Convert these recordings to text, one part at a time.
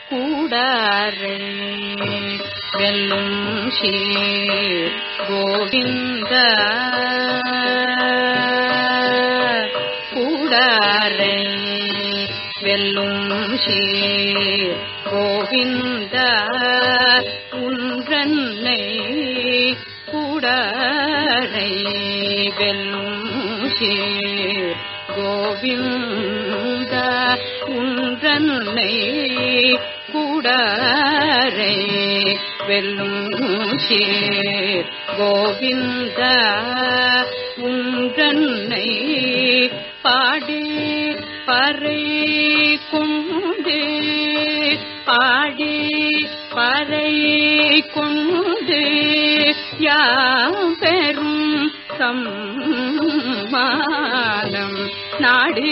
கூடாரை வெல்லும் சீர் கோவிந்த கூடாரை வெல்லும் சீர் கோவிந்த உன்றன்னை கூடாரை வெல்லும் சீர் கோவிந்த உன்றன்னை கூடாரை வெல்லும் சீர் கோவிந்த உன்றன்னை பாடி பறை கொண்டு பாடி பறை கொண்டு யாம் பெரும் சம்மானம் நாடு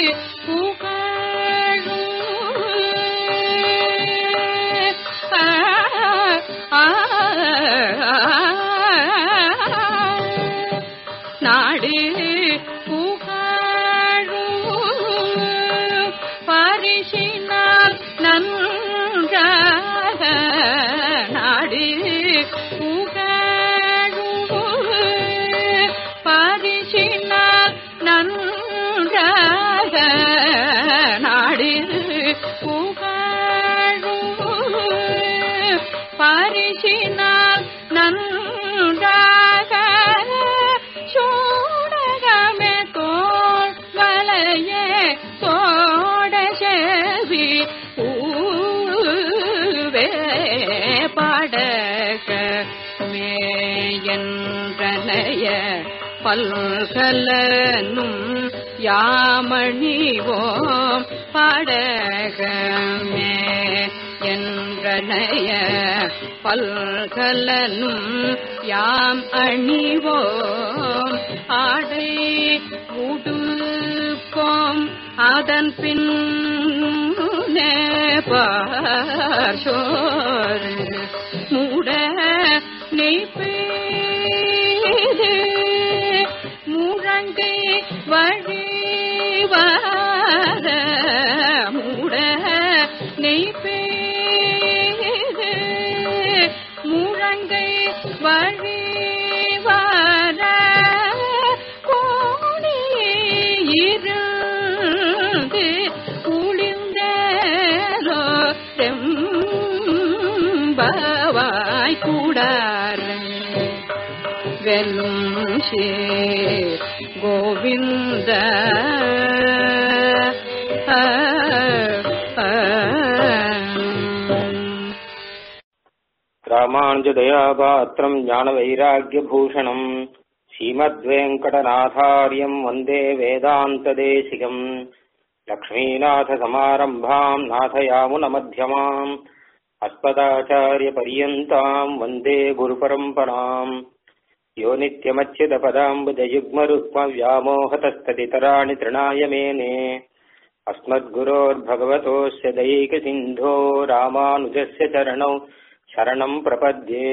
நாடு புகழும் பரிசினால் நன்றாக நாடு புகழும் பரிசினால் நன்றாக நாடு புகழும் பரிசினால் நன்றாக சூடகமே தோல் வலையே தோட செவி ஊவே பாடக மேயன்றனைய பல்கலனும் யாமணிவோம் பாடகமே என்றனைய பல்கலனும் யாம் அணிவோம் ஆடை உடுப்போம் அதன் பின் பார் மூட நெய்ப்பேது முழங்கை வழிவார மூட நெய்ப்பேது முழங்கை வழிவார கோணி இருந்து குளிர்ந்தோ செம்பவாய் கூடார வெல்லும் சே கோவிந்த ஆ, ஆ. ராமானுஜதயாபாத்திரம் ஞானவைராக்கியபூஷணம் ஸ்ரீமத்வேங்கடநாதாரியம் வந்தே வேதாந்ததேசிகம் லக்ஷ்மீநாதசமாரம்பாம் நாதயாமுனமध्यமாம் अस्मदाचार्यपर्यन्ताम् वन्दे गुरुपरम्पराम् यो नित्यमच्युतपदाम्बुजयुग्मरुक्मव्यामोहतस्तदितराणि तृणाय मेने अस्मद्गुरोर्भगवतोऽस्य दैकसिन्धो रामानुजस्य चरणौ शरणम् प्रपद्ये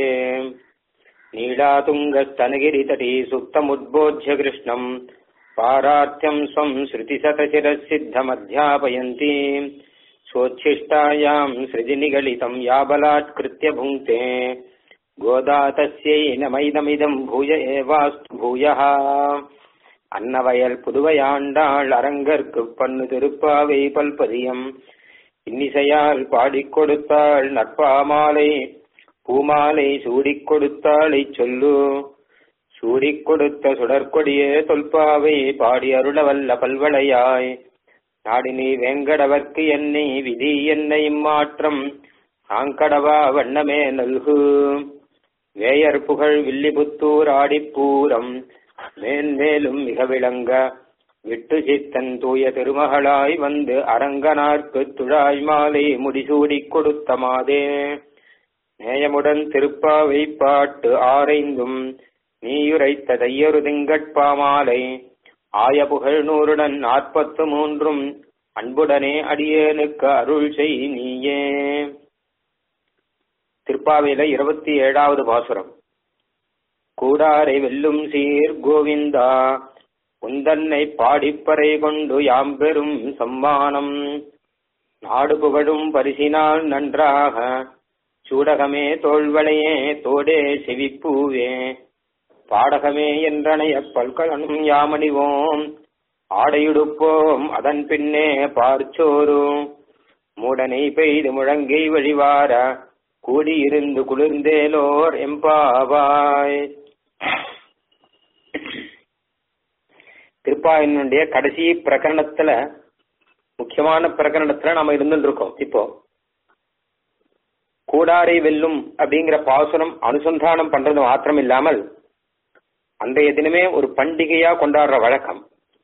नीलातुङ्गस्तनगिरितटी सुप्तमुद्बोध्य कृष्णम् पारार्थ्यम् स्वम् श्रुतिशतशिरःसिद्धमध्यापयन्ती सोच्छिष्टायाम् सृजिनिगलितम् या बलात्कृत्य भुङ्क्ते गोदा तस्यै नमैदमिदम् भूय एवास्तु भूयः அன்னவயல் புதுவையாண்டாள் அரங்கற்கு பண்ணு திருப்பாவை பல்பதியம் இன்னிசையால் பாடிக் கொடுத்தாள் நற்பாமாலை பூமாலை சூடிக் கொடுத்தாளை சொல்லு சூடிக் கொடுத்த சுடற்கொடியே தொல்பாவை பாடி அருளவல்ல பல்வளையாய் நாடினி வேங்கடவர்க்கு என்னை விதி என்னை மாற்றம் ஆங்கடவா வண்ணமே நல்கு வேயர் புகழ் வில்லிபுத்தூர் ஆடிப்பூரம் மேன்மேலும் மிக விளங்க விட்டு சித்தன் தூய திருமகளாய் வந்து அரங்கனார்க்கு துழாய் மாலை முடிசூடிக் கொடுத்த மாதே நேயமுடன் திருப்பாவை பாட்டு ஆரைந்தும் நீயுரைத்த தையரு திங்கட்பாமாலை ஆய புகழ் நூறுடன் நாற்பத்து மூன்றும் அன்புடனே அடியேனுக்கு அருள் செய் நீயே திருப்பாவையில இருபத்தி ஏழாவது பாசுரம் கூடாரை வெல்லும் சீர் கோவிந்தா உந்தன்னை பாடிப்பறை கொண்டு யாம் பெரும் சம்மானம் நாடு புகழும் பரிசினால் நன்றாக சூடகமே தோள்வளையே தோடே செவிப்பூவே பாடகமே என்றனைய பல்கலனும் யாமணிவோம் ஆடையுடுப்போம் அதன் பின்னே பார்ச்சோரும் மூடனை பெய்து முழங்கை வழிவார கூடியிருந்து குளிர்ந்தேலோர் எம்பாவாய் திருப்பாயினுடைய கடைசி பிரகரணத்துல முக்கியமான பிரகரணத்துல நாம இருந்துட்டு இருக்கோம் இப்போ கூடாரை வெல்லும் அப்படிங்கிற பாசுரம் அனுசந்தானம் பண்றது மாத்திரம் இல்லாமல் அன்றைய தினமே ஒரு பண்டிகையா கொண்டாடுற வழக்கம்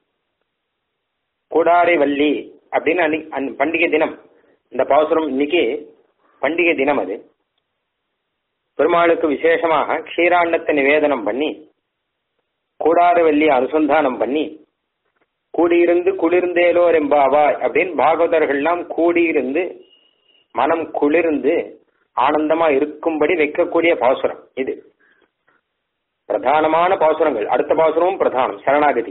கூடாரை வள்ளி அப்படின்னு அன்னைக்கு அந்த பண்டிகை தினம் இந்த பாசுரம் இன்னைக்கு பண்டிகை தினம் அது பெருமாளுக்கு விசேஷமாக க்ஷீராண்ணத்தை நிவேதனம் பண்ணி கூடாரவல்லி அனுசந்தானம் பண்ணி கூடியிருந்து குளிர்ந்தேலோர் எம்பாவாய் அப்படின்னு பாகவதர்கள்லாம் கூடியிருந்து மனம் குளிர்ந்து ஆனந்தமா இருக்கும்படி வைக்கக்கூடிய பாசுரம் இது பிரதானமான பாசுரங்கள் அடுத்த பாசுரமும் பிரதானம் சரணாகதி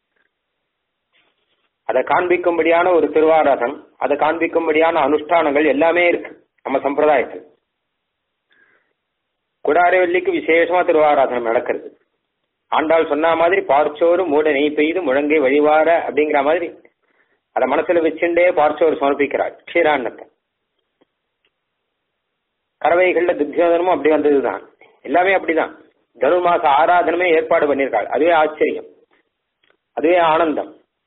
அதை காண்பிக்கும்படியான ஒரு திருவாராதனம் அதை காண்பிக்கும்படியான அனுஷ்டானங்கள் எல்லாமே இருக்கு நம்ம சம்பிரதாயத்தில் குடாரவல்லிக்கு விசேஷமா திருவாராதனம் நடக்கிறது ஆண்டாள் சொன்ன மாதிரி பார்ச்சோறு மூட நெய் பெய்து முழங்கை வழிவார அப்படிங்கிற மாதிரி அதை மனசுல வச்சுட்டே பார்ச்சோறு சமர்ப்பிக்கிறாள் க்ஷீராண்ணத்தை கறவைகள்ல துத்தியோதனமும் அப்படி வந்ததுதான் எல்லாமே அப்படிதான் தனுர்மாச ஆராதனமே ஏற்பாடு பண்ணியிருக்காள் அதுவே ஆச்சரியம் அதுவே ஆனந்தம்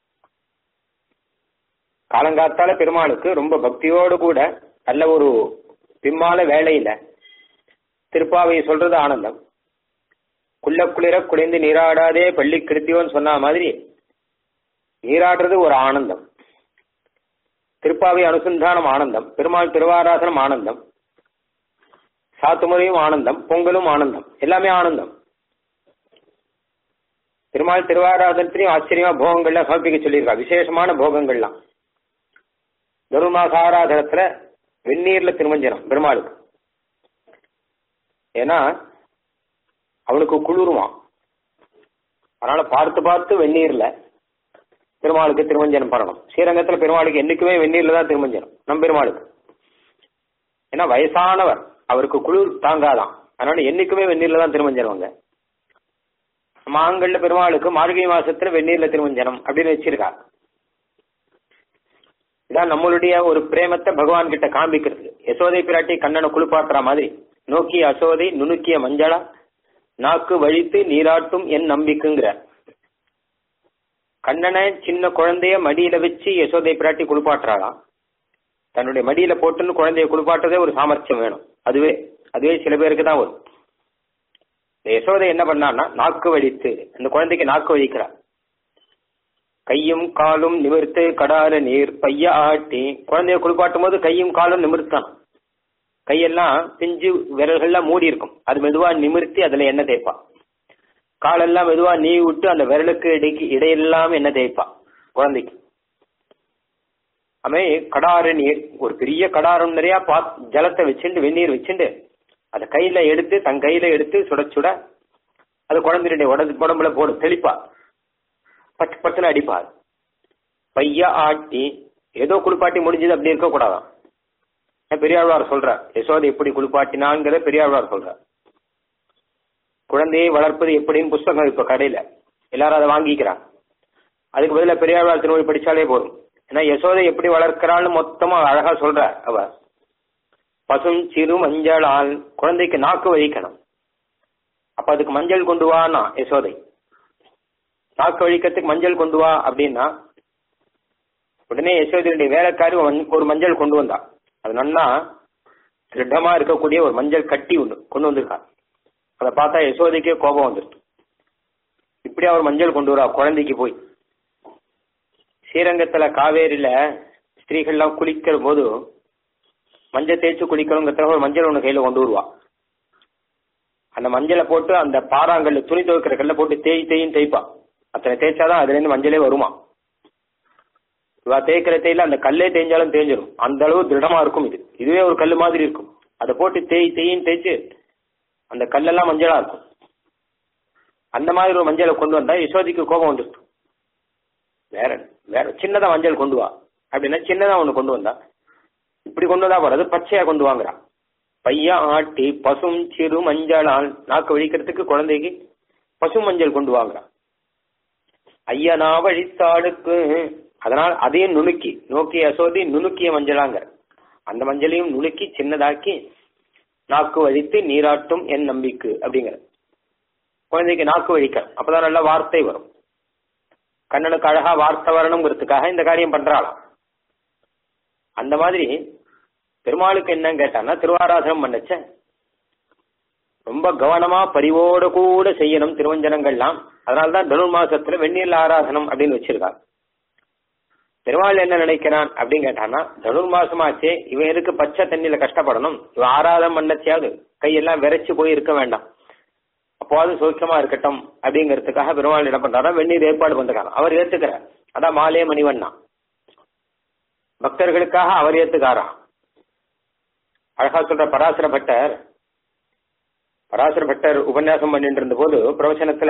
காலங்காத்தால பெருமாளுக்கு ரொம்ப பக்தியோடு கூட நல்ல ஒரு பிம்மால வேலையில திருப்பாவையை சொல்றது ஆனந்தம் குள்ள குளிர குளிர்ந்து நீராடாதே பள்ளி கிருத்தியோன்னு சொன்ன மாதிரி நீராடுறது ஒரு ஆனந்தம் திருப்பாவை அனுசந்தானம் ஆனந்தம் பெருமாள் திருவாராதனம் ஆனந்தம் சாத்துமுறையும் ஆனந்தம் பொங்கலும் ஆனந்தம் எல்லாமே ஆனந்தம் பெருமாள் திருவாராதனத்திலையும் ஆச்சரியமா போகங்கள்லாம் சமர்ப்பிக்க சொல்லியிருக்கா விசேஷமான போகங்கள்லாம் தருமாச ஆராதனத்துல வெந்நீர்ல திருமஞ்சனம் பெருமாளுக்கு ஏன்னா அவனுக்கு குளிருமா அதனால பார்த்து பார்த்து வெந்நீர்ல பெருமாளுக்கு திருமஞ்சனம் பண்ணணும் ஸ்ரீரங்கத்துல பெருமாளுக்கு என்னைக்குமே வெந்நீர்ல தான் திருமஞ்சனம் நம் பெருமாளுக்கு ஏன்னா வயசானவர் அவருக்கு குளிர் தாங்காதான் அதனால என்னைக்குமே வெந்நீர்ல தான் திருமஞ்சனம் அங்க மாங்கல்ல பெருமாளுக்கு மார்கழி மாசத்துல வெந்நீர்ல திருமஞ்சனம் அப்படின்னு வச்சிருக்கா இதான் நம்மளுடைய ஒரு பிரேமத்தை பகவான் கிட்ட காண்பிக்கிறது யசோதை பிராட்டி கண்ணனை குளிப்பாட்டுற மாதிரி நோக்கி அசோதை நுணுக்கிய மஞ்சளா நாக்கு வழித்து நீராட்டும் என் நம்பிக்கைங்கிற கண்ணனை சின்ன குழந்தைய மடியில வச்சு யசோதை பிராட்டி குளிப்பாட்டுறாளாம் தன்னுடைய மடியில போட்டுன்னு குழந்தைய குளிப்பாட்டுறதே ஒரு சாமர்த்தியம் வேணும் அதுவே அதுவே சில பேருக்கு தான் வரும் இந்த யசோதை என்ன பண்ணான்னா நாக்கு வலித்து அந்த குழந்தைக்கு நாக்கு வலிக்கிறா கையும் காலும் நிமிர்த்து கடார நீர் பைய ஆட்டி குழந்தைய குளிப்பாட்டும் போது கையும் காலும் நிமிர்த்தான் கையெல்லாம் பிஞ்சு விரல்கள்லாம் மூடி இருக்கும் அது மெதுவா நிமிர்த்தி அதுல எண்ணெய் தேய்ப்பா காலெல்லாம் மெதுவா நீவி விட்டு அந்த விரலுக்கு இடைக்கு இடையெல்லாம் எண்ணெய் தேய்ப்பா குழந்தைக்கு அமே கடாறு நீர் ஒரு பெரிய கடாரம் நிறைய பா ஜலத்தை வச்சுட்டு வெந்நீர் வச்சுட்டு அதை கையில எடுத்து தன் கையில எடுத்து சுட சுட அது குழந்தையுடைய உடம்பு உடம்புல போடு தெளிப்பா பட்டு பட்டுன்னு அடிப்பார் பைய ஆட்டி ஏதோ குளிப்பாட்டி முடிஞ்சது அப்படி இருக்கக்கூடாதான் பெரியாழ்வார் சொல்றார் யசோதை எப்படி குளிப்பாட்டினாங்கிறத பெரியாழ்வார் சொல்றார் குழந்தையை வளர்ப்பது எப்படின்னு புஸ்தகம் இப்ப கடையில எல்லாரும் அதை வாங்கிக்கிறாங்க அதுக்கு பதிலாக பெரியாழ்வார் திருமொழி படிச்சாலே போதும் ஏன்னா யசோதை எப்படி வளர்க்கிறாள்னு மொத்தமா அழகா சொல்ற அவ பசும் சிறு மஞ்சளால் குழந்தைக்கு நாக்கு வழிக்கணும் அப்ப அதுக்கு மஞ்சள் கொண்டு வானா யசோதை நாக்கு வழிக்கிறதுக்கு மஞ்சள் கொண்டு வா அப்படின்னா உடனே யசோதையுடைய வேலைக்காரி ஒரு மஞ்சள் கொண்டு வந்தா அது நன்னா திருடமா இருக்கக்கூடிய ஒரு மஞ்சள் கட்டி ஒன்று கொண்டு வந்திருக்கா அதை பார்த்தா யசோதைக்கே கோபம் வந்துருக்கு இப்படி அவர் மஞ்சள் கொண்டு வரா குழந்தைக்கு போய் ஸ்ரீரங்கத்துல காவேரியில ஸ்திரீகள்லாம் குளிக்கிற போது மஞ்சள் தேய்ச்சி குளிக்கணுங்கிறத ஒரு மஞ்சள் ஒன்று கையில கொண்டு வருவா அந்த மஞ்சளை போட்டு அந்த பாறாங்கல்ல துணி துவைக்கிற கல்ல போட்டு தேய் தேயும் தேய்ப்பா அத்தனை தேய்ச்சாதான் அதுல இருந்து மஞ்சளே வருமா இவா தேய்க்கிற தேயில அந்த கல்லே தேய்ஞ்சாலும் தேஞ்சிடும் அந்த அளவு திருடமா இருக்கும் இது இதுவே ஒரு கல் மாதிரி இருக்கும் அதை போட்டு தேய் தேயும் தேய்ச்சு அந்த கல்லெல்லாம் மஞ்சளா இருக்கும் அந்த மாதிரி ஒரு மஞ்சளை கொண்டு வந்தா யசோதிக்கு கோபம் வந்துருச்சு வேற வேற சின்னதா மஞ்சள் கொண்டு வா அப்படின்னா சின்னதா ஒண்ணு கொண்டு வந்தா இப்படி கொண்டு வந்தா போறது பச்சையா கொண்டு வாங்குறான் பையா ஆட்டி பசும் சிறு மஞ்சளால் நாக்கு வழிக்கிறதுக்கு குழந்தைக்கு பசு மஞ்சள் கொண்டு வாங்குறான் ஐயனா வழித்தாளுக்கு அதனால் அதையும் நுணுக்கி நோக்கி அசோதி நுணுக்கிய மஞ்சளாங்க அந்த மஞ்சளையும் நுணுக்கி சின்னதாக்கி நாக்கு வழித்து நீராட்டும் என் நம்பிக்கை அப்படிங்கிற குழந்தைக்கு நாக்கு வழிக்க அப்பதான் நல்ல வார்த்தை வரும் கண்ணனுக்கு அழகா வார்த்தை வரணுங்கிறதுக்காக இந்த காரியம் பண்றாளாம் அந்த மாதிரி பெருமாளுக்கு என்னன்னு கேட்டான்னா திருவாராதனம் பண்ணச்ச ரொம்ப கவனமா பரிவோட கூட செய்யணும் திருவஞ்சனங்கள்லாம் அதனால்தான் தனுர் மாசத்துல வெந்நீர் ஆராதனம் அப்படின்னு வச்சிருக்காங்க பெருமாள் என்ன நினைக்கிறான் அப்படின்னு கேட்டான்னா தனுர் மாசமாச்சே இவன் எதுக்கு பச்சை தண்ணியில கஷ்டப்படணும் இவன் ஆராதனம் பண்ணச்சியாவது கையெல்லாம் விரைச்சு போய் இருக்க வேண்டாம் அப்போது சௌக்கியமா இருக்கட்டும் அப்படிங்கிறதுக்காக பெருமாள் என்ன பண்றாரா வெந்நீர் ஏற்பாடு பண்றாங்க அவர் ஏத்துக்கிறார் அதான் மாலே மணிவண்ணா பக்தர்களுக்காக அவர் ஏத்துக்காராம் அழகா சொல்ற பராசர பட்டர் பராசர பட்டர் உபன்யாசம் பண்ணிட்டு இருந்த போது பிரவச்சனத்துல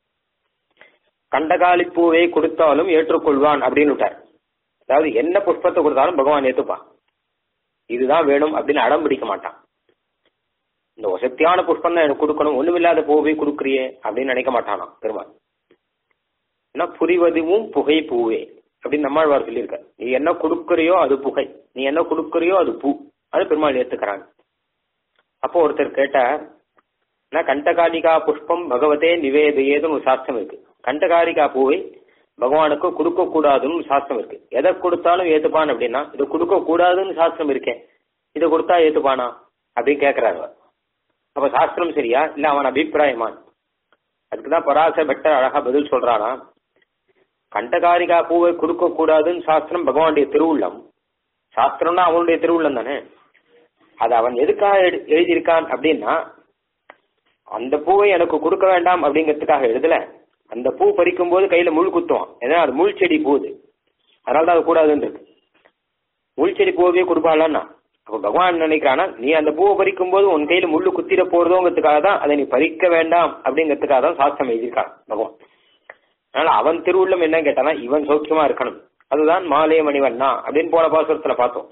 கண்டகாலி பூவை கொடுத்தாலும் ஏற்றுக்கொள்வான் அப்படின்னு விட்டார் அதாவது என்ன புஷ்பத்தை கொடுத்தாலும் பகவான் ஏத்துப்பான் இதுதான் வேணும் அப்படின்னு அடம் பிடிக்க மாட்டான் இந்த வசத்தியான புஷ்பம் தான் எனக்கு கொடுக்கணும் ஒண்ணுமில்லாத பூவை கொடுக்குறியே அப்படின்னு நினைக்க மாட்டானா பெருமாள் ஏன்னா புரிவதுவும் புகை பூவே அப்படின்னு நம்மாழ்வார் சொல்லியிருக்க நீ என்ன கொடுக்கறியோ அது புகை நீ என்ன கொடுக்கறியோ அது பூ அது பெருமாள் ஏத்துக்கிறாங்க அப்போ ஒருத்தர் கேட்டார் நான் கண்டகாலிகா புஷ்பம் பகவதே நிவேதையேதுன்னு ஒரு சாஸ்திரம் இருக்கு கண்டகாலிகா பூவை பகவானுக்கு கொடுக்க கூடாதுன்னு சாஸ்திரம் இருக்கு எதை கொடுத்தாலும் ஏத்துப்பான் அப்படின்னா இது கொடுக்க கூடாதுன்னு சாஸ்திரம் இருக்கேன் இதை கொடுத்தா ஏத்துப்பானா அப்படின்னு கேட்கிறாரு அவர். அப்ப சாஸ்திரம் சரியா இல்ல அவன் அபிப்பிராயமான் அதுக்குதான் பராசர பட்டர் அழகா பதில் சொல்றானா கண்டகாரிகா பூவை கொடுக்க கூடாதுன்னு சாஸ்திரம் பகவானுடைய திருவுள்ளம் சாஸ்திரம்னா அவனுடைய திருவுள்ளம் தானே அது அவன் எதுக்காக எழு- எழுதியிருக்கான் அப்படின்னா அந்த பூவை எனக்கு கொடுக்க வேண்டாம் அப்படிங்கிறதுக்காக எழுதல அந்த பூ பறிக்கும் போது கையில முள் குத்துவான் ஏன்னா அது முள் செடி பூது அதனால தான் அது கூடாதுன்னு இருக்கு முள் செடி பூவே கொடுப்பாளான்னா அப்ப பகவான் நினைக்கிறானா நீ அந்த பூவை பறிக்கும் போது உன் கையில முள்ளு குத்திர போறதோங்கிறதுக்காக தான் அதை நீ பறிக்க வேண்டாம் அப்படிங்கிறதுக்காக தான் சாஸ்திரம் எழுதியிருக்கான் பகவான் அதனால அவன் திருவுள்ளம் என்ன கேட்டானா இவன் சௌக்கியமா இருக்கணும் அதுதான் மாலே மணிவண்ணா அப்படின்னு போன பாசுரத்துல பார்த்தோம்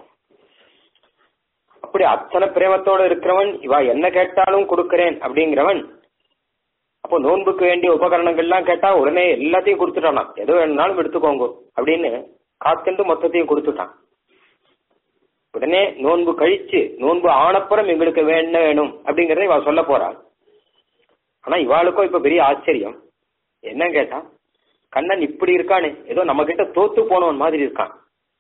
அப்படி அத்தனை பிரேமத்தோட இருக்கிறவன் இவா என்ன கேட்டாலும் கொடுக்கிறேன் அப்படிங்கிறவன் அப்போ நோன்புக்கு வேண்டிய உபகரணங்கள்லாம் கேட்டா உடனே எல்லாத்தையும் கொடுத்துட்டானா எது வேணும்னாலும் எடுத்துக்கோங்க அப்படின்னு காத்துண்டு மொத்தத்தையும் கொடுத்துட்டான் உடனே நோன்பு கழிச்சு நோன்பு ஆனப்புறம் எங்களுக்கு வேண வேணும் அப்படிங்கறத இவ சொல்ல போறாள் ஆனா இவாளுக்கும் இப்ப பெரிய ஆச்சரியம் என்ன கேட்டா கண்ணன் இப்படி இருக்கானே ஏதோ நம்ம கிட்ட தோத்து போனவன் மாதிரி இருக்கான்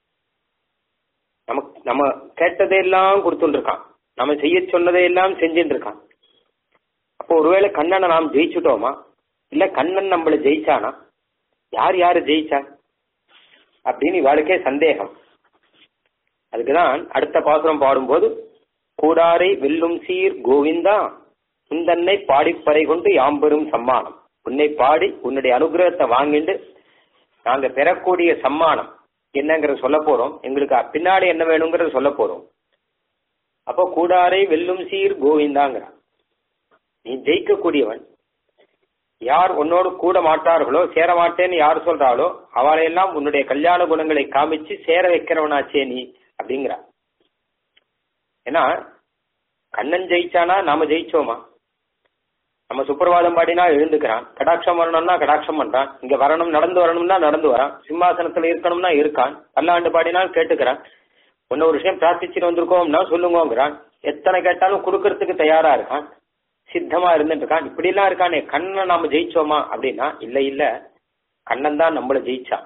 நமக்கு நம்ம கேட்டதையெல்லாம் கொடுத்துட்டு இருக்கான் நம்ம செய்ய சொன்னதையெல்லாம் செஞ்சுட்டு இருக்கான் அப்போ ஒருவேளை கண்ணனை நாம் ஜெயிச்சுட்டோமா இல்ல கண்ணன் நம்மள ஜெயிச்சானா யார் யாரு ஜெயிச்சா அப்படின்னு இவாளுக்கே சந்தேகம் அதுக்குதான் அடுத்த பாசுரம் பாடும்போது கூடாரை வெல்லும் சீர் கோவிந்தா உந்தன்னை பாடிப்பறை கொண்டு யாம்பெரும் சம்மானம் உன்னை பாடி உன்னுடைய அனுகிரகத்தை வாங்கிட்டு நாங்க பெறக்கூடிய சம்மானம் என்னங்கறத சொல்ல போறோம் எங்களுக்கு பின்னாடி என்ன வேணுங்கிறத சொல்ல போறோம் அப்போ கூடாரை வெல்லும் சீர் கோவிந்தாங்கிற நீ ஜெயிக்கக்கூடியவன் யார் உன்னோடு கூட மாட்டார்களோ சேர மாட்டேன்னு யார் சொல்றாளோ அவளையெல்லாம் உன்னுடைய கல்யாண குணங்களை காமிச்சு சேர வைக்கிறவனாச்சே நீ அப்படிங்கிறா ஏன்னா கண்ணன் ஜெயிச்சானா நாம ஜெயிச்சோமா நம்ம சுப்பிரவாதம் பாடினா எழுந்துக்கிறான் கடாட்சம் வரணும்னா கடாட்சம் பண்றான் இங்க வரணும் நடந்து வரணும்னா நடந்து வரான் சிம்மாசனத்துல இருக்கணும்னா இருக்கான் பல்லாண்டு பாடினால் கேட்டுக்கிறான் ஒன்ன ஒரு விஷயம் பிரார்த்திச்சுட்டு வந்திருக்கோம்னா சொல்லுங்கோங்கிறான் எத்தனை கேட்டாலும் கொடுக்கறதுக்கு தயாரா இருக்கான் சித்தமா இருந்துட்டு இருக்கான் இப்படி எல்லாம் இருக்கானே கண்ணனை நாம ஜெயிச்சோமா அப்படின்னா இல்ல இல்ல கண்ணன் தான் நம்மள ஜெயிச்சான்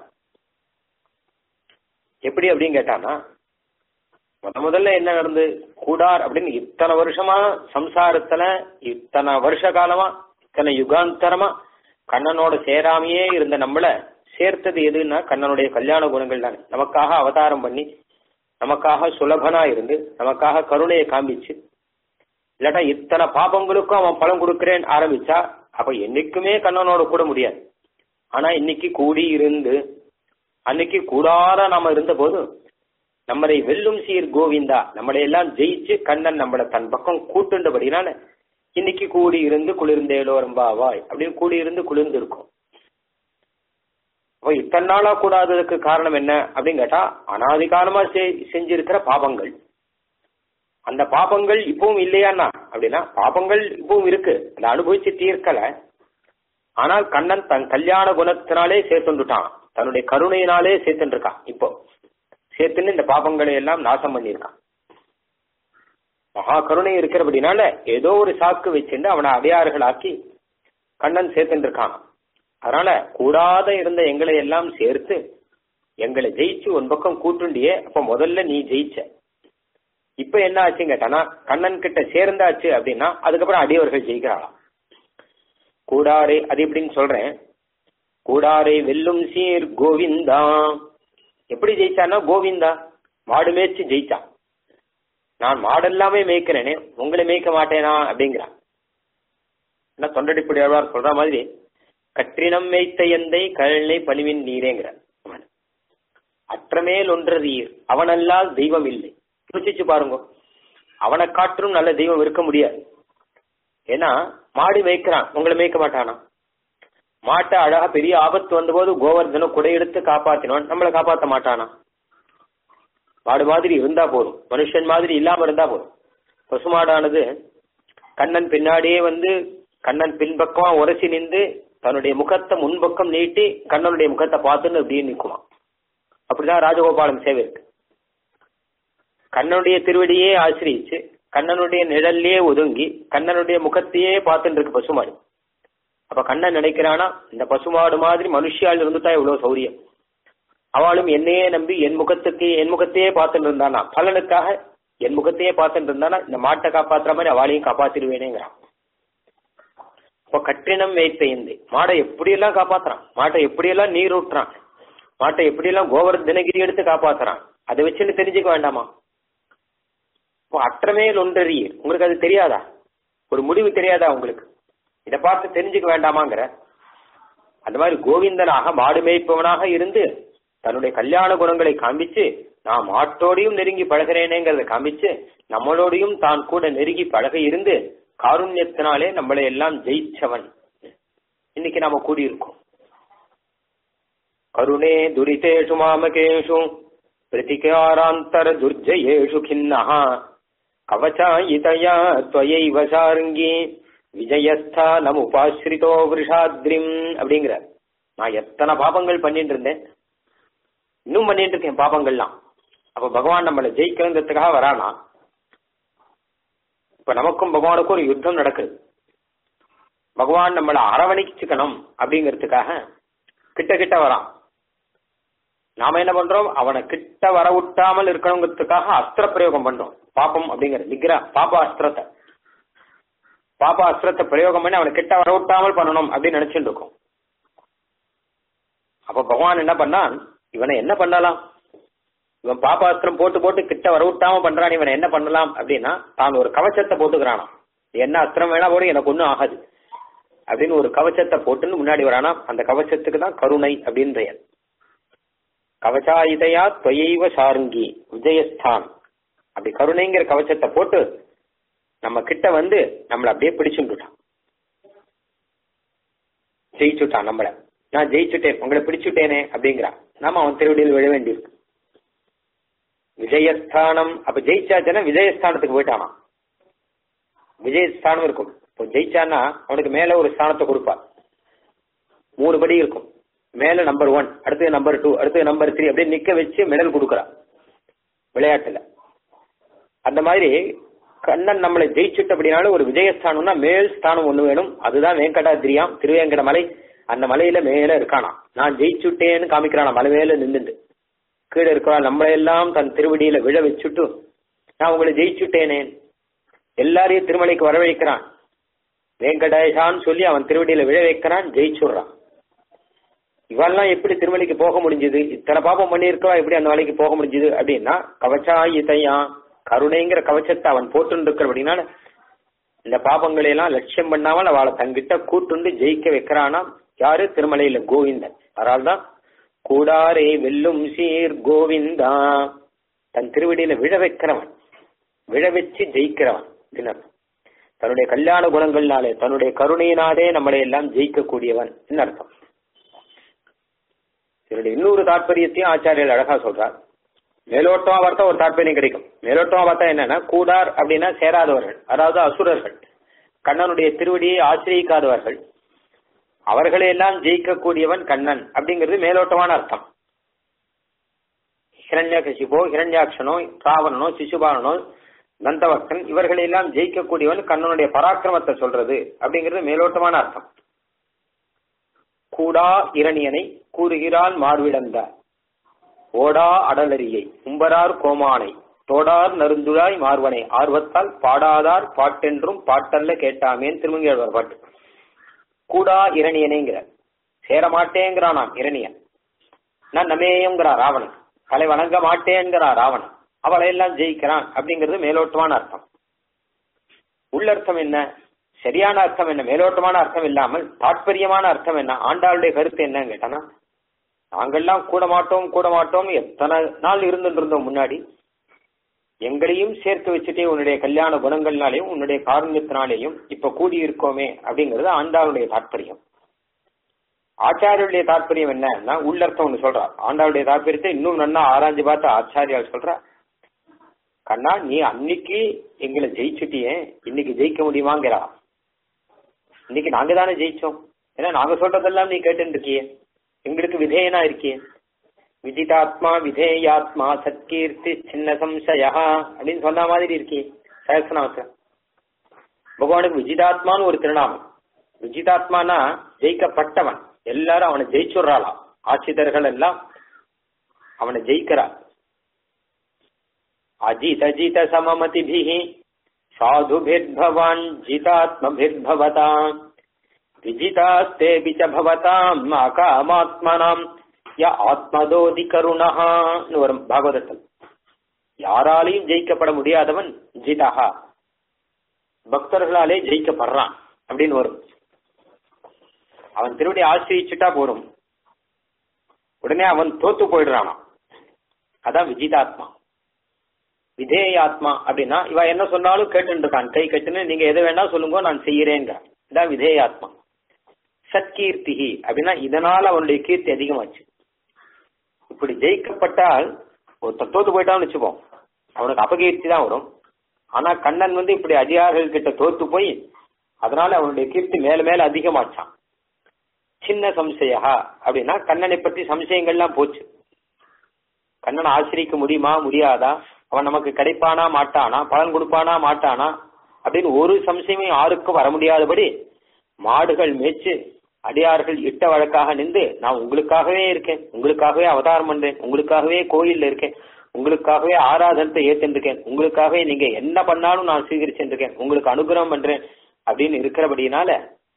எப்படி அப்படின்னு கேட்டானா முத முதல்ல என்ன நடந்து கூடார் அப்படின்னு இத்தனை வருஷமா சம்சாரத்துல இத்தனை வருஷ காலமா இத்தனை யுகாந்தரமா கண்ணனோட சேராமையே இருந்த நம்மள சேர்த்தது எதுன்னா கண்ணனுடைய கல்யாண குணங்கள் தானே நமக்காக அவதாரம் பண்ணி நமக்காக சுலபனா இருந்து நமக்காக கருணையை காமிச்சு இல்லாட்டா இத்தனை பாபங்களுக்கும் அவன் பலம் கொடுக்கிறேன் ஆரம்பிச்சா அப்ப என்னைக்குமே கண்ணனோட கூட முடியாது ஆனா இன்னைக்கு கூடி இருந்து அன்னைக்கு கூடார நாம இருந்த போது நம்மளை வெல்லும் சீர் கோவிந்தா நம்மளை எல்லாம் ஜெயிச்சு கண்ணன் நம்மளை தன் பக்கம் கூட்டுண்டபடினால இன்னைக்கு கூடி இருந்து குளிர்ந்தேலோ ரொம்பாவாய் அப்படின்னு கூடி இருந்து குளிர்ந்து இருக்கும் அப்போ இத்தனை நாளா கூடாததுக்கு காரணம் என்ன அப்படின்னு கேட்டா அனாதி காலமா செ- செஞ்சிருக்கிற பாபங்கள் அந்த பாபங்கள் இப்பவும் இல்லையான்னா அப்படின்னா பாபங்கள் இப்பவும் இருக்கு அந்த அனுபவிச்சு தீர்க்கல ஆனால் கண்ணன் தன் கல்யாண குணத்தினாலே சேர்த்துட்டான் தன்னுடைய கருணையினாலே சேர்த்துட்டு இருக்கான் இப்போ சேர்த்துன்னு இந்த பாபங்களை எல்லாம் நாசம் பண்ணியிருக்கான் மகா கருணை இருக்கிறபடினால ஏதோ ஒரு சாக்கு வச்சுட்டு அவனை அடையாறுகளாக்கி கண்ணன் சேர்த்துட்டு இருக்கான் அதனால கூடாத இருந்த எங்களை எல்லாம் சேர்த்து எங்களை ஜெயிச்சு உன் பக்கம் கூட்டுண்டியே அப்ப முதல்ல நீ ஜெயிச்ச இப்ப என்ன ஆச்சுன்னு கேட்டானா கண்ணன் கிட்ட சேர்ந்தாச்சு அப்படின்னா அதுக்கப்புறம் அடியவர்கள் ஜெயிக்கிறாளாம் கூடாரே அது எப்படின்னு சொல்றேன் கூடாரே வெல்லும் சீர் கோவிந்தா எப்படி ஜெயிச்சான்னா கோவிந்தா மாடு மேய்ச்சி ஜெயிச்சான் நான் மாடெல்லாமே மேய்க்கிறேனே உங்களை மேய்க்க மாட்டேனா அப்படிங்கிறான் என்ன தொண்டடிப்படி ஆழ்வார் சொல்ற மாதிரி கற்றினம் மேய்த்த எந்தை கழலை பணிவின் நீரேங்கிற அற்றமேல் ஒன்றதீர் அவனல்லால் தெய்வம் இல்லை யோசிச்சு பாருங்க அவனை காற்றும் நல்ல தெய்வம் இருக்க முடியாது ஏன்னா மாடு மேய்க்கிறான் உங்களை மேய்க்க மாட்டானா மாட்டை அழகா பெரிய ஆபத்து வந்தபோது கோவர்தனம் குடையெடுத்து காப்பாத்தினான் நம்மளை காப்பாத்த மாட்டானா மாடு மாதிரி இருந்தா போதும் மனுஷன் மாதிரி இல்லாம இருந்தா போதும் பசுமாடானது கண்ணன் பின்னாடியே வந்து கண்ணன் பின்பக்கமா உரசி நின்று தன்னுடைய முகத்தை முன்பக்கம் நீட்டி கண்ணனுடைய முகத்தை பார்த்துன்னு அப்படியே நிற்குமா அப்படிதான் ராஜகோபாலன் சேவை இருக்கு கண்ணனுடைய திருவடியே ஆசிரியிச்சு கண்ணனுடைய நிழல்லையே ஒதுங்கி கண்ணனுடைய முகத்தையே பார்த்துட்டு இருக்கு பசுமாடு அப்ப கண்ணன் நினைக்கிறானா இந்த பசுமாடு மாதிரி மனுஷியால் இருந்துட்டா இவ்வளவு சௌரியம் அவளும் என்னையே நம்பி என் முகத்துக்கு என் முகத்தையே பார்த்துட்டு இருந்தானா பலனுக்காக என் முகத்தையே பார்த்துட்டு இருந்தானா இந்த மாட்டை காப்பாத்துற மாதிரி அவளையும் காப்பாத்திடுவேனேங்கிறான் இப்ப கற்றினம் வைத்த இந்து மாடை எப்படியெல்லாம் காப்பாத்துறான் மாட்டை எப்படியெல்லாம் நீர் ஊட்டுறான் மாட்டை எப்படியெல்லாம் கோவர்தனகிரி எடுத்து காப்பாத்துறான் அதை வச்சுன்னு தெரிஞ்சுக்க வேண்டாமா இப்போ அற்றமேல் ஒன்றறியீர் உங்களுக்கு அது தெரியாதா ஒரு முடிவு தெரியாதா உங்களுக்கு இதை பார்த்து தெரிஞ்சுக்க வேண்டாமாங்கிற அந்த மாதிரி கோவிந்தனாக மாடு மேய்ப்பவனாக இருந்து தன்னுடைய கல்யாண குணங்களை காண்பிச்சு நான் மாட்டோடையும் நெருங்கி பழகிறேனேங்கிறத காமிச்சு நம்மளோடையும் தான் கூட நெருங்கி பழக இருந்து காருண்யத்தினாலே நம்மளை எல்லாம் ஜெயிச்சவன் இன்னைக்கு நாம கூடியிருக்கோம் கருணே துரிதேஷு மாமகேஷு பிரதிகாராந்தர துர்ஜயேஷு கிண்ணஹ கவச்சாயிதயா துவயைவ சாருங்கி விஜயஸ்தானம் உபாஸ்ரிதோ விருஷாத்ரிம் அப்படிங்கிற நான் எத்தனை பாபங்கள் பண்ணிட்டு இருந்தேன் இன்னும் பண்ணிட்டு இருக்கேன் பாபங்கள்லாம் அப்ப பகவான் நம்மளை ஜெயிக்கிறதுக்காக வரானா இப்ப நமக்கும் பகவானுக்கும் ஒரு யுத்தம் நடக்குது பகவான் நம்மளை அரவணைச்சுக்கணும் அப்படிங்கிறதுக்காக கிட்ட கிட்ட வரான் நாம என்ன பண்றோம் அவனை கிட்ட வர விட்டாமல் இருக்கணுங்கிறதுக்காக அஸ்திர பிரயோகம் பண்றோம் பாப்பம் அப்படிங்கிற நிகிரா பாப்பா அஸ்திரத்தை பாப்பா அஸ்திரத்தை பிரயோகம் பண்ணி அவனை கிட்ட வர விட்டாமல் பண்ணணும் அப்படின்னு நினைச்சுட்டு இருக்கோம் அப்ப பகவான் என்ன பண்ணான் இவனை என்ன பண்ணலாம் இவன் பாப்பாஸ்திரம் போட்டு போட்டு கிட்ட வர விட்டாம பண்றான் இவனை என்ன பண்ணலாம் அப்படின்னா தான் ஒரு கவச்சத்தை போட்டுக்கிறானாம் என்ன அஸ்திரம் வேணா போடு எனக்கு ஒண்ணும் ஆகாது அப்படின்னு ஒரு கவச்சத்தை போட்டுன்னு முன்னாடி வரானா அந்த கவச்சத்துக்கு தான் கருணை அப்படின்னு பெயர் கவச்சாயுதையா தொயைவ சாருங்கி விஜயஸ்தான் அப்படி கருணைங்கிற கவச்சத்தை போட்டு நம்ம கிட்ட வந்து நம்மளை அப்படியே பிடிச்சுட்டான் ஜெயிச்சுட்டான் நம்மள நான் ஜெயிச்சுட்டேன் உங்களை பிடிச்சுட்டேனே அப்படிங்கிறான் நாம அவன் திருவடியில் விழ வேண்டியிருக்கு விஜயஸ்தானம் அப்ப ஜெயிச்சாச்சுன்னா விஜயஸ்தானத்துக்கு போயிட்டானா விஜயஸ்தானம் இருக்கும் இப்போ ஜெயிச்சான்னா அவனுக்கு மேல ஒரு ஸ்தானத்தை கொடுப்பா மூணு படி இருக்கும் மேல நம்பர் ஒன் அடுத்தது நம்பர் டூ அடுத்தது நம்பர் த்ரீ அப்படியே நிக்க வச்சு மெடல் கொடுக்குறா விளையாட்டுல அந்த மாதிரி கண்ணன் நம்மளை ஜெயிச்சுட்டபடினாலும் ஒரு விஜயஸ்தானம்னா மேல் ஸ்தானம் ஒண்ணு வேணும் அதுதான் வெங்கடாதிரியாம் திருவேங்கட மலை அந்த மலையில மேல இருக்கானா நான் ஜெயிச்சுட்டேன்னு காமிக்கிறானா மலை மேல நின்றுண்டு கீழே இருக்கிறா நம்மளையெல்லாம் தன் திருவடியில விழ வச்சுட்டு நான் உங்களை ஜெயிச்சுட்டேனே எல்லாரையும் திருமலைக்கு வரவழைக்கிறான் வெங்கடேஷான்னு சொல்லி அவன் திருவடியில விழ வைக்கிறான் ஜெயிச்சுடுறான் இவெல்லாம் எப்படி திருமலைக்கு போக முடிஞ்சது இத்தனை பாப்பம் பண்ணியிருக்கவா எப்படி அந்த மலைக்கு போக முடிஞ்சது அப்படின்னா கவச்சா இதையா கருணைங்கிற கவச்சத்தை அவன் போட்டு இருக்கிறபடினால இந்த பாபங்களை எல்லாம் லட்சியம் பண்ணாமல் அவளை தங்கிட்ட கூட்டுண்டு ஜெயிக்க வைக்கிறானா யாரு திருமலையில கோவிந்தன் அதனால்தான் கூடாரே வெல்லும் சீர் கோவிந்தா தன் திருவடியில விழ வைக்கிறவன் விழ வச்சு ஜெயிக்கிறவன் அப்படின்னு அர்த்தம். தன்னுடைய கல்யாண குணங்கள்னாலே தன்னுடைய கருணையினாலே நம்மளை எல்லாம் ஜெயிக்கக்கூடியவன் அர்த்தம் இதனுடைய இன்னொரு தாற்பயத்தையும் ஆச்சாரியர் அழகா சொல்றார் மேலோட்டமா பார்த்தா ஒரு தாற்பயம் கிடைக்கும் மேலோட்டமா பார்த்தா என்னன்னா கூடார் அப்படின்னா சேராதவர்கள் அதாவது அசுரர்கள் கண்ணனுடைய திருவடியை ஆசிரியிக்காதவர்கள் அவர்களை எல்லாம் ஜெயிக்கக்கூடியவன் கண்ணன் அப்படிங்கிறது மேலோட்டமான அர்த்தம் ஹிரண்யகசிபோ ஹிரண்யாட்சனோ ராவணனோ சிசுபாலனோ நந்தவக்கன் இவர்களை எல்லாம் ஜெயிக்கக்கூடியவன் கண்ணனுடைய பராக்கிரமத்தை சொல்றது அப்படிங்கிறது மேலோட்டமான அர்த்தம் கூடா இரணியனை கூறுகிறான் மார்விடந்த ஓடா அடலரியை உம்பரார் கோமானை தோடார் நருந்துழாய் மார்வனை ஆர்வத்தால் பாடாதார் பாட்டென்றும் பாட்டல்ல கேட்டாமேன் திருமங்கேழ்வர் பாட்டு கூடா இரணியனைங்கிற சேரமாட்டேங்கிறானாம் இரணியன் நான் நமேயங்கிறான் ராவணன் தலை வணங்க மாட்டேங்கிறான் ராவணன் அவளை எல்லாம் ஜெயிக்கிறான் அப்படிங்கிறது மேலோட்டமான அர்த்தம் உள்ளர்த்தம் என்ன சரியான அர்த்தம் என்ன மேலோட்டமான அர்த்தம் இல்லாமல் தாற்பயமான அர்த்தம் என்ன ஆண்டாளுடைய கருத்து என்னன்னு கேட்டானா நாங்கள்லாம் கூட மாட்டோம் கூட மாட்டோம் எத்தனை நாள் இருந்துட்டு இருந்தோம் முன்னாடி எங்களையும் சேர்த்து வச்சுட்டே உன்னுடைய கல்யாண குணங்கள்னாலையும் உன்னுடைய காரண்யத்தினாலேயும் இப்ப கூடி இருக்கோமே அப்படிங்கிறது ஆண்டாளுடைய தாற்பயம் ஆச்சாரியுடைய தாற்பயம் என்னன்னா உள்ளர்த்தம் ஒண்ணு சொல்றா ஆண்டாளுடைய தாற்பயத்தை இன்னும் நன்னா ஆராய்ஞ்சு பார்த்து ஆச்சாரியால் சொல்றா கண்ணா நீ அன்னைக்கு எங்களை ஜெயிச்சுட்டியே இன்னைக்கு ஜெயிக்க முடியுமாங்கிறா இன்னைக்கு நாங்க தானே ஜெயிச்சோம் ஏன்னா நாங்க சொல்றதெல்லாம் நீ கேட்டு இருக்கியே எங்களுக்கு விதேயனா இருக்கியே விஜிதாத்மா விதேயாத்மா சத்கீர்த்தி சின்ன சம்சயா அப்படின்னு சொன்ன மாதிரி இருக்கே சகசநாமத்துல பகவானுக்கு விஜிதாத்மான்னு ஒரு திருநாமம் விஜிதாத்மானா ஜெயிக்கப்பட்டவன் எல்லாரும் அவனை ஜெயிச்சுடுறாளாம் ஆட்சிதர்கள் எல்லாம் அவனை ஜெயிக்கிறா அஜித ஜித சமமதிபிஹி சாதுபிர்பவான் ஜிதாத்மபிர்பவதாம் விஜிதாஸ்தேபி ச பவதாம் அகாமாத்மனாம் ய ஆத்மதோதி கருணஹான்னு வரும் பாகவதத்தில் யாராலையும் ஜெயிக்கப்பட முடியாதவன் ஜிதஹா பக்தர்களாலே ஜெயிக்கப்படுறான் அப்படின்னு வரும் அவன் திருவடி ஆசிரிச்சுட்டா போரும் உடனே அவன் தோத்து போயிடுறானாம் அதான் விஜிதாத்மா விதேயாத்மா அப்படின்னா இவ என்ன சொன்னாலும் கேட்டு இருக்கான் கை கட்டுன்னு நீங்க எது வேணா சொல்லுங்க நான் செய்யறேங்க இதான் விதேயாத்மா சத்கீர்த்திகி அப்படின்னா இதனால அவனுடைய கீர்த்தி அதிகமாச்சு இப்படி ஜெயிக்கப்பட்டால் ஒரு தத்தோத்து போயிட்டான்னு வச்சுப்போம் அவனுக்கு அபகீர்த்தி தான் வரும் ஆனா கண்ணன் வந்து இப்படி அதிகாரிகள் கிட்ட தோத்து போய் அதனால அவனுடைய கீர்த்தி மேல மேல அதிகமாச்சான் சின்ன சம்சயா அப்படின்னா கண்ணனை பற்றி சம்சயங்கள்லாம் போச்சு கண்ணனை ஆசிரிக்க முடியுமா முடியாதா அவன் நமக்கு கிடைப்பானா மாட்டானா பலன் கொடுப்பானா மாட்டானா அப்படின்னு ஒரு சம்சயமே யாருக்கும் வர முடியாதபடி மாடுகள் மேய்ச்சு அடியார்கள் இட்ட வழக்காக நின்று நான் உங்களுக்காகவே இருக்கேன் உங்களுக்காகவே அவதாரம் பண்றேன் உங்களுக்காகவே கோயில்ல இருக்கேன் உங்களுக்காகவே ஆராதனத்தை ஏத்துருக்கேன் உங்களுக்காகவே நீங்க என்ன பண்ணாலும் நான் சுவீகரிச்சுருக்கேன் உங்களுக்கு அனுகிரகம் பண்றேன் அப்படின்னு இருக்கிறபடினால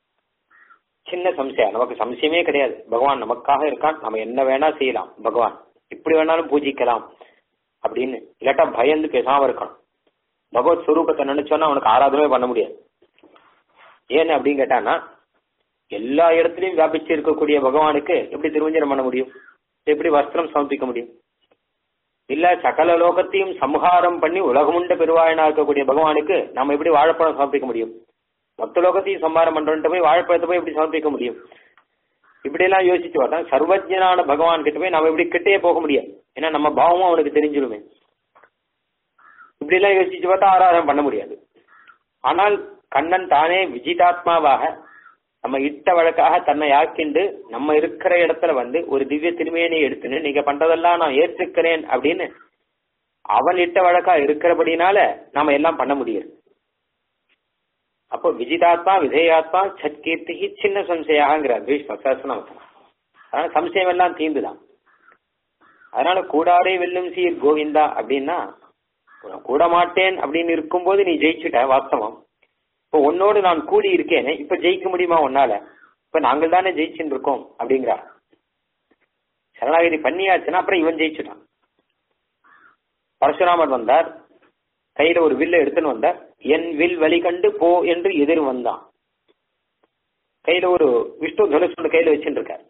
சின்ன சம்சயம் நமக்கு சம்சயமே கிடையாது பகவான் நமக்காக இருக்கான் நம்ம என்ன வேணா செய்யலாம் பகவான் இப்படி வேணாலும் பூஜிக்கலாம் அப்படின்னு இல்லாட்டா பயந்து பேசாம இருக்கணும் பகவத் ஸ்வரூபத்தை நினைச்சோன்னா அவனுக்கு ஆராதனமே பண்ண முடியாது ஏன்னு அப்படின்னு கேட்டானா எல்லா இடத்துலயும் வியாபிச்சு இருக்கக்கூடிய பகவானுக்கு எப்படி திருவஞ்சனம் பண்ண முடியும் எப்படி வஸ்திரம் சமர்ப்பிக்க முடியும் இல்ல சகல லோகத்தையும் சம்ஹாரம் பண்ணி உலகமுண்ட பெருவாயனா இருக்கக்கூடிய பகவானுக்கு நம்ம எப்படி வாழைப்பழம் சமர்ப்பிக்க முடியும் மொத்த லோகத்தையும் சம்ஹாரம் பண்றோன்ட்டு போய் வாழைப்பழத்தை போய் எப்படி சமர்ப்பிக்க முடியும் இப்படி எல்லாம் யோசிச்சு பார்த்தா சர்வஜனான பகவான் கிட்ட போய் நம்ம இப்படி கிட்டே போக முடியாது ஏன்னா நம்ம பாவமும் அவனுக்கு தெரிஞ்சிருமே இப்படி எல்லாம் யோசிச்சு பார்த்தா ஆராதனை பண்ண முடியாது ஆனால் கண்ணன் தானே விஜிதாத்மாவாக நம்ம இட்ட வழக்காக தன்னை ஆக்கிண்டு நம்ம இருக்கிற இடத்துல வந்து ஒரு திவ்ய திருமேனியை எடுத்துன்னு நீங்க பண்றதெல்லாம் நான் ஏற்றுக்கிறேன் அப்படின்னு அவன் இட்ட வழக்கா இருக்கிறபடினால நாம எல்லாம் பண்ண முடியாது அப்போ விஜிதாத்மா விதேயாத்மா சத்கீர்த்திக்கு சின்ன சம்சயாங்கிறார் பீஷ்ம சஹஸ்ரநாமத்தில் அதனால சம்சயம் எல்லாம் தீந்துதான் அதனால கூடாரே வெல்லும் சீர் கோவிந்தா அப்படின்னா கூட மாட்டேன் அப்படின்னு இருக்கும்போது நீ ஜெயிச்சுட்ட வாஸ்தவம் இப்போ உன்னோடு நான் கூடி இருக்கேனே இப்ப ஜெயிக்க முடியுமா உன்னால இப்ப நாங்கள் தானே ஜெயிச்சுட்டு இருக்கோம் அப்படிங்கிறார் சரணாகதி பண்ணியாச்சுன்னா அப்புறம் இவன் ஜெயிச்சுட்டான் பரசுராமன் வந்தார் கையில ஒரு வில்ல எடுத்துன்னு வந்தார் என் வில் வழி கண்டு போ என்று எதிர் வந்தான் கையில ஒரு விஷ்ணு தனுஷ் கையில வச்சுட்டு இருக்கார்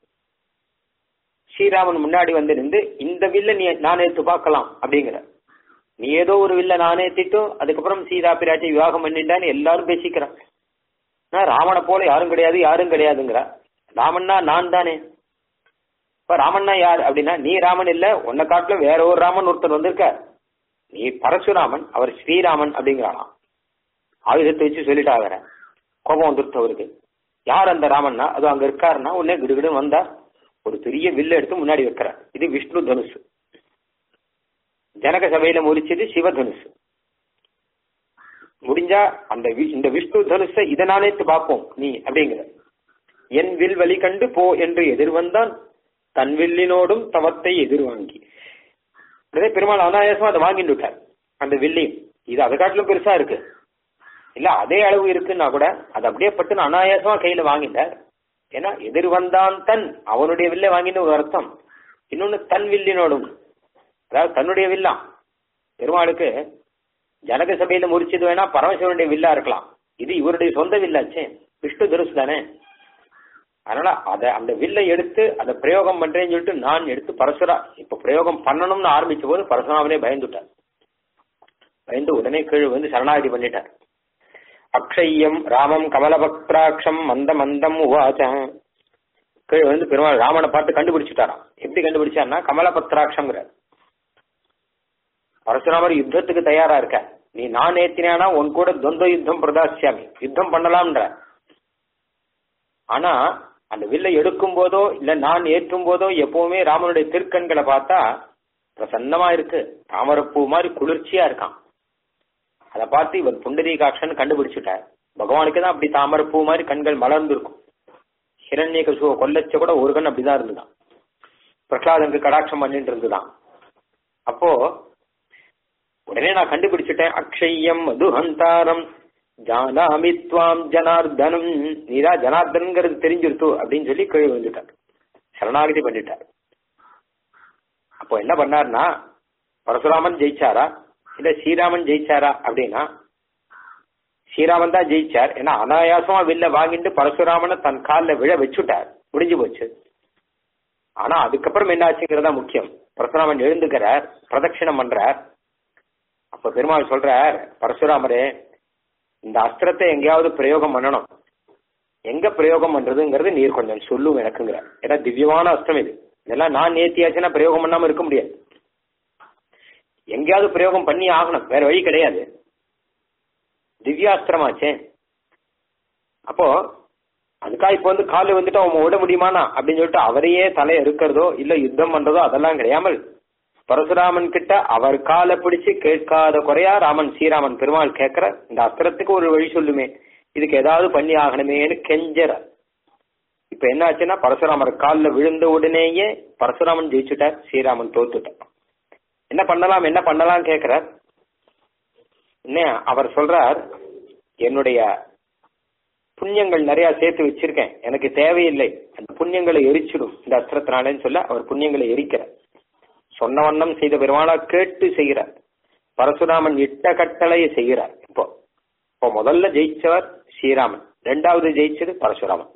ஸ்ரீராமன் முன்னாடி வந்து நின்று இந்த வில்ல நீ நான் எடுத்து பார்க்கலாம் அப்படிங்கிற நீ ஏதோ ஒரு வில்ல நானே திட்டும் அதுக்கப்புறம் சீதா பிராட்டி விவாகம் பண்ணிட்டான்னு எல்லாரும் பேசிக்கிறான் நான் ராமனை போல யாரும் கிடையாது யாரும் கிடையாதுங்கிறா ராமன்னா நான் தானே இப்ப ராமன்னா யார் அப்படின்னா நீ ராமன் இல்ல உன்னை காட்டுல வேற ஒரு ராமன் ஒருத்தர் வந்திருக்கார் நீ பரசுராமன் அவர் ஸ்ரீராமன் அப்படிங்கிறானாம் ஆயுதத்தை வச்சு சொல்லிட்டாங்க கோபம் வந்துருச்சு அவருக்கு யார் அந்த ராமன்னா அது அங்க இருக்காருன்னா உடனே கிடுகிடுன்னு வந்தா ஒரு பெரிய வில்ல எடுத்து முன்னாடி வைக்கிறார் இது விஷ்ணு தனுஷ் ஜனக சபையில முடிச்சது சிவ தனுஷ் முடிஞ்சா அந்த வி- இந்த விஷ்ணு தனுஷை இதனாலே பார்ப்போம் நீ அப்படிங்கிற என் வில் வழி கண்டு போ என்று எதிர்வந்தான் தன் வில்லினோடும் தவத்தை எதிர்வாங்கி உடனே பெருமாள் அனாயாசமா அதை வாங்கிட்டு விட்டார் அந்த வில்லையும் இது அதை காட்டிலும் பெருசா இருக்கு இல்ல அதே அளவு இருக்குன்னா கூட அது அப்படியே பட்டு அனாயாசமா கையில வாங்கிட்டார் ஏன்னா எதிர் வந்தான் தன் அவனுடைய வில்லை வாங்கின்னு ஒரு அர்த்தம் இன்னொன்னு தன் வில்லினோடும் அதாவது தன்னுடைய வில்லாம் பெருமாளுக்கு ஜனக சபையில முறிச்சது வேணா பரமசிவனுடைய வில்லா இருக்கலாம் இது இவருடைய சொந்த வில்லாச்சே விஷ்ணு தனுசு தானே அதனால அத அந்த வில்லை எடுத்து அதை பிரயோகம் பண்றேன்னு சொல்லிட்டு நான் எடுத்து பரசுரா இப்ப பிரயோகம் பண்ணணும்னு ஆரம்பிச்ச போது பரசுராமனே பயந்துட்டார் பயந்து உடனே கீழ் வந்து சரணாகதி பண்ணிட்டார் அக்ஷய்யம் ராமம் கமலபக்ராட்சம் மந்த மந்தம் உவாச்ச கீழ் வந்து பெருமாள் ராமனை பார்த்து கண்டுபிடிச்சிட்டாராம் எப்படி கண்டுபிடிச்சார்னா கமலபத்ராட்சம்ங்கிறார் பரசுராமர் யுத்தத்துக்கு தயாரா இருக்க நீ நான் ஏத்தினானா உன் கூட துவந்த யுத்தம் பிரதாசியாமி யுத்தம் பண்ணலாம்ன்ற ஆனா அந்த வில்லை எடுக்கும் போதோ இல்ல நான் ஏற்றும் போதோ எப்பவுமே ராமனுடைய திருக்கண்களை பார்த்தா பிரசன்னமா இருக்கு தாமரப்பூ மாதிரி குளிர்ச்சியா இருக்கான் அதை பார்த்து இவர் புண்டரீகாட்சன் கண்டுபிடிச்சுட்டார் பகவானுக்கு தான் அப்படி தாமரப்பூ மாதிரி கண்கள் மலர்ந்திருக்கும் ஹிரண்ய கசுவ கொல்லச்ச கூட ஒரு கண் அப்படிதான் இருந்துதான் பிரகலாதனுக்கு கடாட்சம் பண்ணிட்டு இருந்துதான் அப்போ உடனே நான் கண்டுபிடிச்சிட்டேன் அக்ஷய்யம் மதுஹந்தாரம் ஜானாமி துவாம் ஜனார்தனம் நீதா ஜனார்தன்ங்கிறது தெரிஞ்சிருத்து அப்படின்னு சொல்லி கீழே வந்துட்டார் சரணாகதி பண்ணிட்டார் அப்போ என்ன பண்ணார்னா பரசுராமன் ஜெயிச்சாரா இல்ல ஸ்ரீராமன் ஜெயிச்சாரா அப்படின்னா ஸ்ரீராமன் தான் ஜெயிச்சார் ஏன்னா அனாயாசமா வில்ல வாங்கிட்டு பரசுராமனை தன் காலில் விழ வச்சுட்டார் முடிஞ்சு போச்சு ஆனா அதுக்கப்புறம் என்ன ஆச்சுங்கிறதா முக்கியம் பரசுராமன் எழுந்துக்கிறார் பிரதட்சிணம் பண்றார் அப்ப பெருமாள் சொல்றார் பரசுராமரே இந்த அஸ்திரத்தை எங்கேயாவது பிரயோகம் பண்ணணும் எங்க பிரயோகம் பண்றதுங்கிறது நீர் கொஞ்சம் சொல்லும் எனக்குங்கிற ஏன்னா திவ்யமான அஸ்திரம் இது இதெல்லாம் நான் நேத்தியாச்சுன்னா பிரயோகம் பண்ணாம இருக்க முடியாது எங்கேயாவது பிரயோகம் பண்ணி ஆகணும் வேற வழி கிடையாது திவ்யாஸ்திரமாச்சே அப்போ அதுக்காக இப்ப வந்து காலு வந்துட்டு அவன் விட முடியுமானா அப்படின்னு சொல்லிட்டு அவரையே தலையை இருக்கிறதோ இல்ல யுத்தம் பண்றதோ அதெல்லாம் கிடையாமல் பரசுராமன் கிட்ட அவர் காலை பிடிச்சு கேட்காத குறையா ராமன் ஸ்ரீராமன் பெருமாள் கேட்கிற இந்த அஸ்திரத்துக்கு ஒரு வழி சொல்லுமே இதுக்கு ஏதாவது பண்ணி ஆகணுமேன்னு கெஞ்சற இப்ப என்ன ஆச்சுன்னா பரசுராமர் காலில் விழுந்த உடனேயே பரசுராமன் ஜெயிச்சுட்டார் ஸ்ரீராமன் தோத்துட்டார் என்ன பண்ணலாம் என்ன பண்ணலாம் கேட்கிறார் என்ன அவர் சொல்றார் என்னுடைய புண்ணியங்கள் நிறைய சேர்த்து வச்சிருக்கேன் எனக்கு தேவையில்லை அந்த புண்ணியங்களை எரிச்சிடும் இந்த அஸ்திரத்தினாலேன்னு சொல்ல அவர் புண்ணியங்களை எரிக்கிறார் சொன்ன வண்ணம் செய்த பெருமாளா கேட்டு செய்கிறார் பரசுராமன் இட்ட கட்டளையை செய்கிறார் இப்போ இப்போ முதல்ல ஜெயிச்சவர் ஸ்ரீராமன் ரெண்டாவது ஜெயிச்சது பரசுராமன்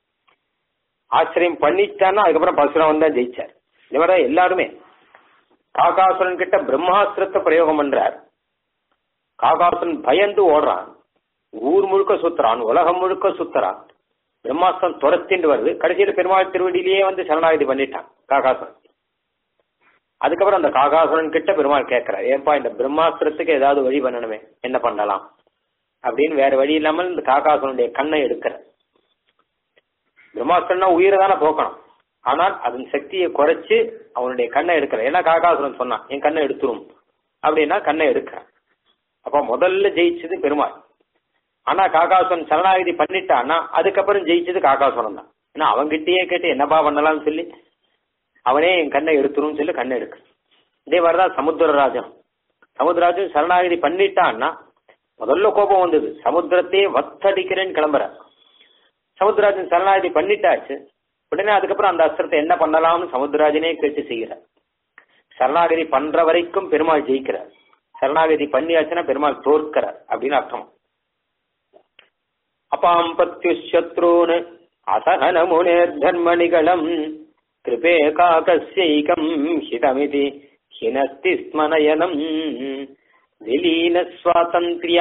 ஆச்சரியம் பண்ணிட்டான்னா அதுக்கப்புறம் பரசுராமன் தான் ஜெயிச்சார் இந்த மாதிரி தான் எல்லாருமே காகாசுரன் கிட்ட பிரம்மாஸ்திரத்தை பிரயோகம் பண்றார் காகாசுரன் பயந்து ஓடுறான் ஊர் முழுக்க சுத்துறான் உலகம் முழுக்க சுத்துறான் பிரம்மாஸ்திரம் துரத்திண்டு வருது கடைசியில் பெருமாள் திருவடியிலேயே வந்து சரணாகதி பண்ணிட்டான் காகாசுரன் அதுக்கப்புறம் அந்த காகாசுரன் கிட்ட பெருமாள் கேட்கிறார் ஏன்பா இந்த பிரம்மாஸ்திரத்துக்கு ஏதாவது வழி பண்ணணுமே என்ன பண்ணலாம் அப்படின்னு வேற வழி இல்லாமல் இந்த காகாசுரனுடைய கண்ணை எடுக்கிற பிரம்மாஸ்திரம்னா உயிரை தானே போக்கணும் ஆனால் அதன் சக்தியை குறைச்சு அவனுடைய கண்ணை எடுக்கிற ஏன்னா காகாசுரன் சொன்னான் என் கண்ணை எடுத்துரும் அப்படின்னா கண்ணை எடுக்கிறான் அப்ப முதல்ல ஜெயிச்சது பெருமாள் ஆனா காகாசுரன் சரணாகதி பண்ணிட்டான்னா அதுக்கப்புறம் ஜெயிச்சது காகாசுரன் தான் ஏன்னா அவன்கிட்டயே கேட்டு என்னப்பா பண்ணலாம்னு சொல்லி அவனே என் கண்ணை எடுத்துரும் சொல்லி கண்ணை எடுக்கு இதே மாதிரிதான் சமுத்திரராஜன் சமுத்திரராஜன் சரணாகதி பண்ணிட்டான்னா முதல்ல கோபம் வந்தது சமுத்திரத்தையே வத்தடிக்கிறேன்னு கிளம்புற சமுத்திரராஜன் சரணாகதி பண்ணிட்டாச்சு உடனே அதுக்கப்புறம் அந்த அஸ்திரத்தை என்ன பண்ணலாம்னு சமுத்திரராஜனே கேட்டு செய்கிறார் சரணாகதி பண்ற வரைக்கும் பெருமாள் ஜெயிக்கிறார் சரணாகதி பண்ணியாச்சுன்னா பெருமாள் தோற்கிறார் அப்படின்னு அர்த்தம் அபாம்பத்யு சத்ரூன் அசகன முனேர் தர்மணிகளம் கிருபே காகஸ்யைகம் ஹிதமிதி ஹினஸ்தி ஸ்மனயனம் விலீன ஸ்வாதந்திரியா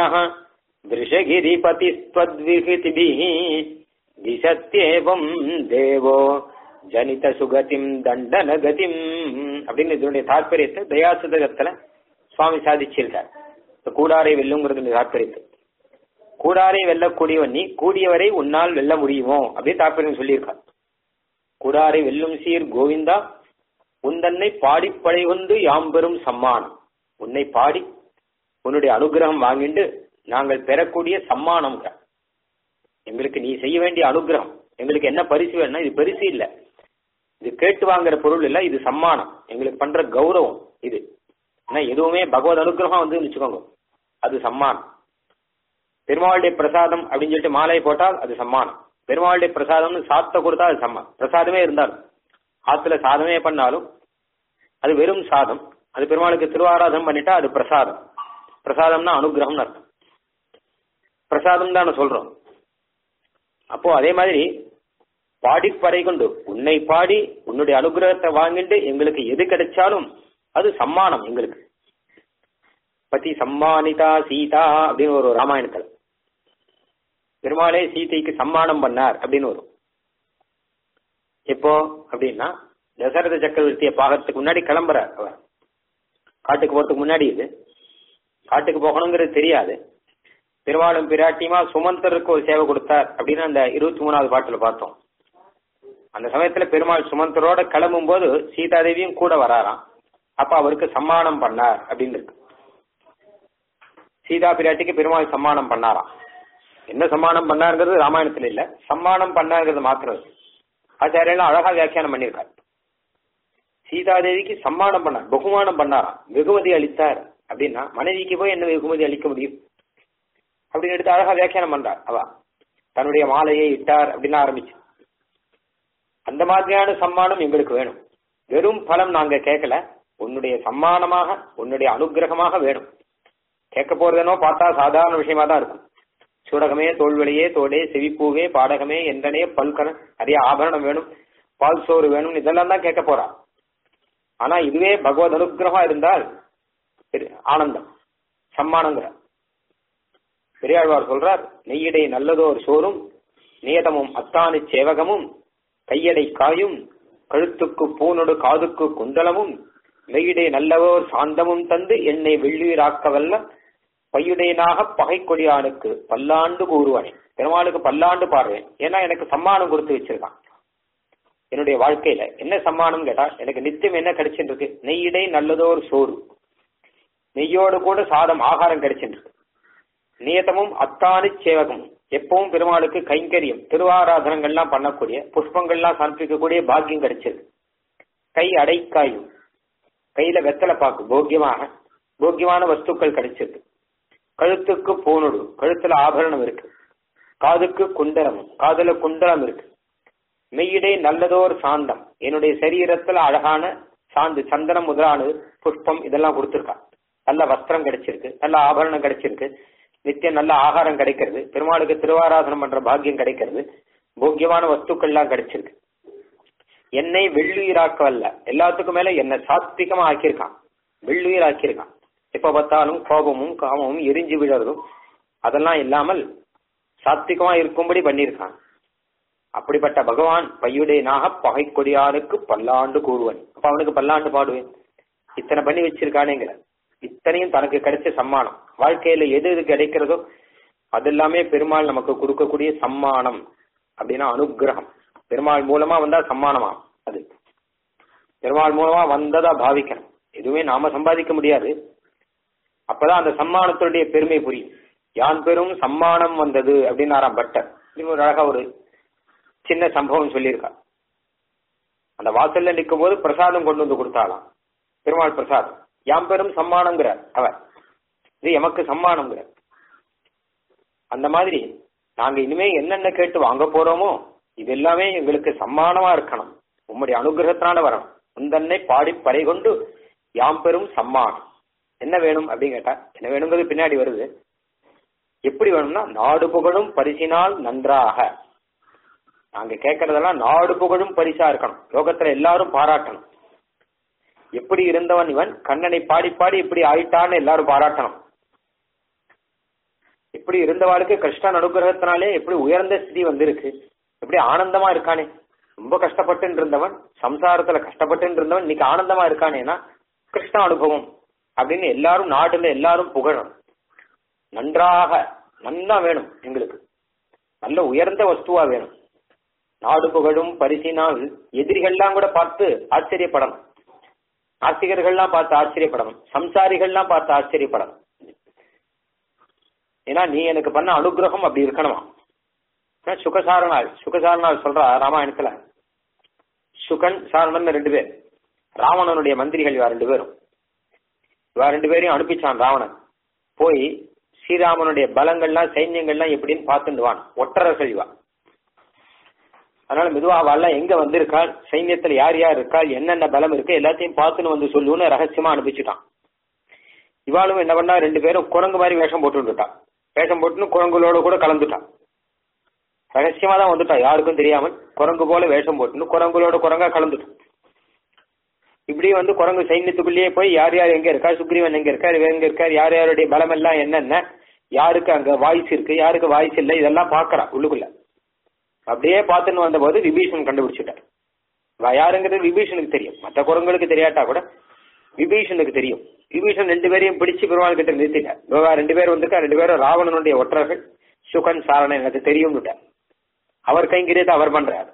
விஷகிரிபதிஸ்த்வத்விஹிதிபிः दिशत्येवम् देवो ஜனித சுகதிம் தண்டன கதிம் அப்படின்னு இதனுடைய தாற்பயத்தை தயாசுதகத்துல சுவாமி சாதிச்சிருக்கார் இந்த கூடாரை வெல்லுங்கிறது தாற்பயத்தை கூடாரை வெல்லக்கூடியவன் நீ கூடியவரை உன்னால் வெல்ல முடியுமோ அப்படின்னு தாற்பயம் சொல்லியிருக்கார் கூடாரை வெல்லும் சீர் கோவிந்தா உந்தன்னை பாடிப்படை கொண்டு யாம் பெறும் சம்மானம் உன்னை பாடி உன்னுடைய அனுகிரகம் வாங்கிட்டு நாங்கள் பெறக்கூடிய சம்மானம் எங்களுக்கு நீ செய்ய வேண்டிய அனுகிரகம் எங்களுக்கு என்ன பரிசு வேணும்னா இது பரிசு இல்ல இது கேட்டு வாங்குற பொருள் இல்ல இது சம்மானம் எங்களுக்கு பண்ற கௌரவம் இது ஏன்னா எதுவுமே பகவத் அனுகிரகம் வந்து வச்சுக்கோங்க அது சம்மானம் பெருமாளுடைய பிரசாதம் அப்படின்னு சொல்லிட்டு மாலை போட்டால் அது சம்மானம் பெருமாளுடைய பிரசாதம்னு சாத்த கொடுத்தா அது சம்மானம் பிரசாதமே இருந்தாலும் ஆத்துல சாதமே பண்ணாலும் அது வெறும் சாதம் அது பெருமாளுக்கு திருவாராதனம் பண்ணிட்டா அது பிரசாதம் பிரசாதம்னா அனுகிரகம்னு அர்த்தம் பிரசாதம் தான் சொல்றோம் அப்போ அதே மாதிரி பாடிப்பறை கொண்டு உன்னை பாடி உன்னுடைய அனுகிரகத்தை வாங்கிட்டு எங்களுக்கு எது கிடைச்சாலும் அது சம்மானம் எங்களுக்கு பத்தி சம்மானிதா சீதா அப்படின்னு ஒரு ராமாயணத்துல பெருமாளே சீதைக்கு சம்மானம் பண்ணார் அப்படின்னு வரும் எப்போ அப்படின்னா தசரத சக்கரவர்த்திய பாகத்துக்கு முன்னாடி கிளம்புறார் அவர் காட்டுக்கு போறதுக்கு முன்னாடி இது காட்டுக்கு போகணுங்கிறது தெரியாது பெருமாளும் பிராட்டியுமா சுமந்தருக்கு ஒரு சேவை கொடுத்தார் அப்படின்னு அந்த இருபத்தி மூணாவது பாட்டுல பார்த்தோம் அந்த சமயத்துல பெருமாள் சுமந்தரோட கிளம்பும் போது சீதாதேவியும் கூட வராராம் அப்ப அவருக்கு சம்மானம் பண்ணார் அப்படின்னு இருக்கு சீதா பிராட்டிக்கு பெருமாள் சம்மானம் பண்ணாராம் என்ன சம்மானம் பண்ணாருங்கிறது ராமாயணத்துல இல்ல சம்மானம் பண்ணாருங்கிறது மாத்திரம் இருக்கு ஆச்சாரியெல்லாம் அழகா வியாக்கியானம் பண்ணியிருக்காரு சீதாதேவிக்கு சம்மானம் பண்ணார் பகுமானம் பண்ணாராம் வெகுமதி அளித்தார் அப்படின்னா மனைவிக்கு போய் என்ன வெகுமதி அளிக்க முடியும் அப்படின்னு எடுத்து அழகா வியாக்கியானம் பண்றார் அவ தன்னுடைய மாலையை இட்டார் அப்படின்னு ஆரம்பிச்சு அந்த மாதிரியான சம்மானம் எங்களுக்கு வேணும் வெறும் பலம் நாங்க கேட்கல உன்னுடைய சம்மானமாக உன்னுடைய அனுகிரகமாக வேணும் கேட்க போறதுனோ பார்த்தா சாதாரண விஷயமா தான் இருக்கும் சூடகமே தோல்வெளியே தோடே செவிப்பூவே பாடகமே என்றனே பல்கன நிறைய ஆபரணம் வேணும் பால் சோறு வேணும் இதெல்லாம் தான் கேட்க போறா ஆனா இதுவே பகவத் அனுகிரகமா இருந்தால் ஆனந்தம் சம்மானங்கிற பெரியாழ்வார் சொல்றார் நெய்யடை நல்லதோர் சோறும் நியதமும் அத்தானி சேவகமும் கையடை காயும் கழுத்துக்கு பூனொடு காதுக்கு குண்டலமும் மெய்யிடை நல்லவோர் சாந்தமும் தந்து என்னை வெள்ளுயிராக்கவல்ல பையுடையனாக பகை கொடியானுக்கு பல்லாண்டு கூறுவானே பெருமாளுக்கு பல்லாண்டு பாடுவேன் ஏன்னா எனக்கு சம்மானம் கொடுத்து வச்சிருக்கான் என்னுடைய வாழ்க்கையில என்ன சம்மானம் கேட்டா எனக்கு நித்தியம் என்ன கிடைச்சிட்டு இருக்கு நெய்யிடை நல்லதோர் சோறு நெய்யோடு கூட சாதம் ஆகாரம் கிடைச்சிட்டு இருக்கு நியதமும் அத்தானி சேவகமும் எப்பவும் பெருமாளுக்கு கைங்கரியம் திருவாராதனங்கள்லாம் பண்ணக்கூடிய புஷ்பங்கள்லாம் சமர்ப்பிக்கக்கூடிய பாக்கியம் கிடைச்சது கை அடைக்காயும் கையில வெத்தலை பாக்கு போக்கியமாக போக்கியமான வஸ்துக்கள் கிடைச்சது கழுத்துக்கு பூணுடு கழுத்துல ஆபரணம் இருக்கு காதுக்கு குண்டலம் காதுல குண்டலம் இருக்கு மெய்யிடை நல்லதோர் சாந்தம் என்னுடைய சரீரத்துல அழகான சாந்து சந்தனம் முதலானது புஷ்பம் இதெல்லாம் கொடுத்துருக்கா நல்ல வஸ்திரம் கிடைச்சிருக்கு நல்ல ஆபரணம் கிடைச்சிருக்கு நித்தியம் நல்ல ஆகாரம் கிடைக்கிறது பெருமாளுக்கு திருவாராதனம் பண்ற பாக்கியம் கிடைக்கிறது போக்கியமான வஸ்துக்கள்லாம் கிடைச்சிருக்கு என்னை வெள்ளுயிராக்கவல்ல எல்லாத்துக்கும் மேல என்னை சாத்விகமா ஆக்கியிருக்கான் வெள்ளுயிர் ஆக்கியிருக்கான் எப்ப பார்த்தாலும் கோபமும் காமமும் எரிஞ்சு விழறதும் அதெல்லாம் இல்லாமல் சாத்விகமா இருக்கும்படி பண்ணியிருக்கான் அப்படிப்பட்ட பகவான் பையுடையனாக பகை கொடியானுக்கு பல்லாண்டு கூறுவன் அப்ப அவனுக்கு பல்லாண்டு பாடுவேன் இத்தனை பண்ணி வச்சிருக்கானேங்கிற இத்தனையும் தனக்கு கிடைச்ச சம்மானம் வாழ்க்கையில எது எது கிடைக்கிறதோ அது எல்லாமே பெருமாள் நமக்கு கொடுக்கக்கூடிய சம்மானம் அப்படின்னா அனுகிரகம் பெருமாள் மூலமா வந்தா சம்மானமா அது பெருமாள் மூலமா வந்ததா பாவிக்கணும் எதுவுமே நாம சம்பாதிக்க முடியாது அப்பதான் அந்த சம்மானத்துடைய பெருமை புரியும் யான் பெரும் சம்மானம் வந்தது அப்படின்னாராம் பட்டர் இது ஒரு அழகா ஒரு சின்ன சம்பவம் சொல்லியிருக்கா அந்த வாசல்ல நிற்கும் போது பிரசாதம் கொண்டு வந்து கொடுத்தாலாம் பெருமாள் பிரசாதம் யாம் பெரும் சம்மானங்கிற அவர் இது எமக்கு சம்மானங்கிற அந்த மாதிரி நாங்க இனிமே என்னென்ன கேட்டு வாங்க போறோமோ இது எல்லாமே எங்களுக்கு சம்மானமா இருக்கணும் உம்முடைய அனுகிரகத்தினால வரணும் உந்தன்னை பாடி பறை கொண்டு யாம் பெரும் சம்மானம் என்ன வேணும் அப்படின்னு கேட்டா என்ன வேணுங்கிறது பின்னாடி வருது எப்படி வேணும்னா நாடு புகழும் பரிசினால் நன்றாக நாங்க கேட்கறதெல்லாம் நாடு புகழும் பரிசா இருக்கணும் லோகத்துல எல்லாரும் பாராட்டணும் எப்படி இருந்தவன் இவன் கண்ணனை பாடி பாடி இப்படி ஆயிட்டான்னு எல்லாரும் பாராட்டணும் இப்படி இருந்தவாளுக்கு கிருஷ்ணன் அனுகிரகத்தினாலே எப்படி உயர்ந்த ஸ்திதி வந்திருக்கு எப்படி ஆனந்தமா இருக்கானே ரொம்ப கஷ்டப்பட்டு இருந்தவன் சம்சாரத்துல கஷ்டப்பட்டு இருந்தவன் இன்னைக்கு ஆனந்தமா இருக்கானேனா கிருஷ்ண அனுபவம் அப்படின்னு எல்லாரும் நாடுல எல்லாரும் புகழணும் நன்றாக நன்னா வேணும் எங்களுக்கு நல்ல உயர்ந்த வஸ்துவா வேணும் நாடு புகழும் பரிசினால் எதிரிகள்லாம் கூட பார்த்து ஆச்சரியப்படணும் நாஸ்திகர்கள்லாம் பார்த்து ஆச்சரியப்படணும் சம்சாரிகள்லாம் பார்த்து ஆச்சரியப்படணும் ஏன்னா நீ எனக்கு பண்ண அனுகிரகம் அப்படி இருக்கணுமா ஏன்னா சுகசாரணாள் சுகசாரணாள் சொல்றா ராமாயணத்துல சுகன் சாரணன் ரெண்டு பேர் ராவணனுடைய மந்திரிகள் இவா ரெண்டு பேரும் இவா ரெண்டு பேரையும் அனுப்பிச்சான் ராவணன் போய் ஸ்ரீராமனுடைய பலங்கள்லாம் சைன்யங்கள்லாம் எப்படின்னு பார்த்துடுவான் ஒற்றர்கள் இவா அதனால மெதுவா அவள்லாம் எங்க வந்திருக்காள் சைன்யத்துல யார் யார் இருக்காள் என்னென்ன பலம் இருக்கு எல்லாத்தையும் பார்த்துன்னு வந்து சொல்லுன்னு ரகசியமா அனுப்பிச்சுட்டான் இவாளும் என்ன பண்ணா ரெண்டு பேரும் குரங்கு மாதிரி வேஷம் போட்டு வந்துட்டான் வேஷம் போட்டுன்னு குரங்குகளோட கூட கலந்துட்டான் ரகசியமா தான் வந்துட்டான் யாருக்கும் தெரியாமல் குரங்கு போல வேஷம் போட்டுன்னு குரங்குகளோட குரங்கா கலந்துட்டான் இப்படி வந்து குரங்கு சைன்யத்துக்குள்ளேயே போய் யார் யார் எங்க இருக்கா சுக்ரீவன் எங்க இருக்கார் இவன் எங்க இருக்கார் யார் யாருடைய பலம் எல்லாம் என்னென்ன யாருக்கு அங்க வாய்ஸ் இருக்கு யாருக்கு வாய்ஸ் இல்லை இதெல்லாம் பாக்குறா உள்ளுக்குள்ள அப்படியே பார்த்துன்னு வந்தபோது விபீஷன் கண்டுபிடிச்சிட்டார் இவ யாருங்கிறது விபீஷனுக்கு தெரியும் மற்ற குரங்களுக்கு தெரியாட்டா கூட விபீஷனுக்கு தெரியும் விபீஷன் ரெண்டு பேரையும் பிடிச்சு பெருமாள் கிட்ட நிறுத்திட்டார் இவ ரெண்டு பேர் வந்திருக்கா ரெண்டு பேரும் ராவணனுடைய ஒற்றர்கள் சுகன் சாரணன் எனக்கு தெரியும்னுட்டார் அவர் கைங்கரியத்தை அவர் பண்றாரு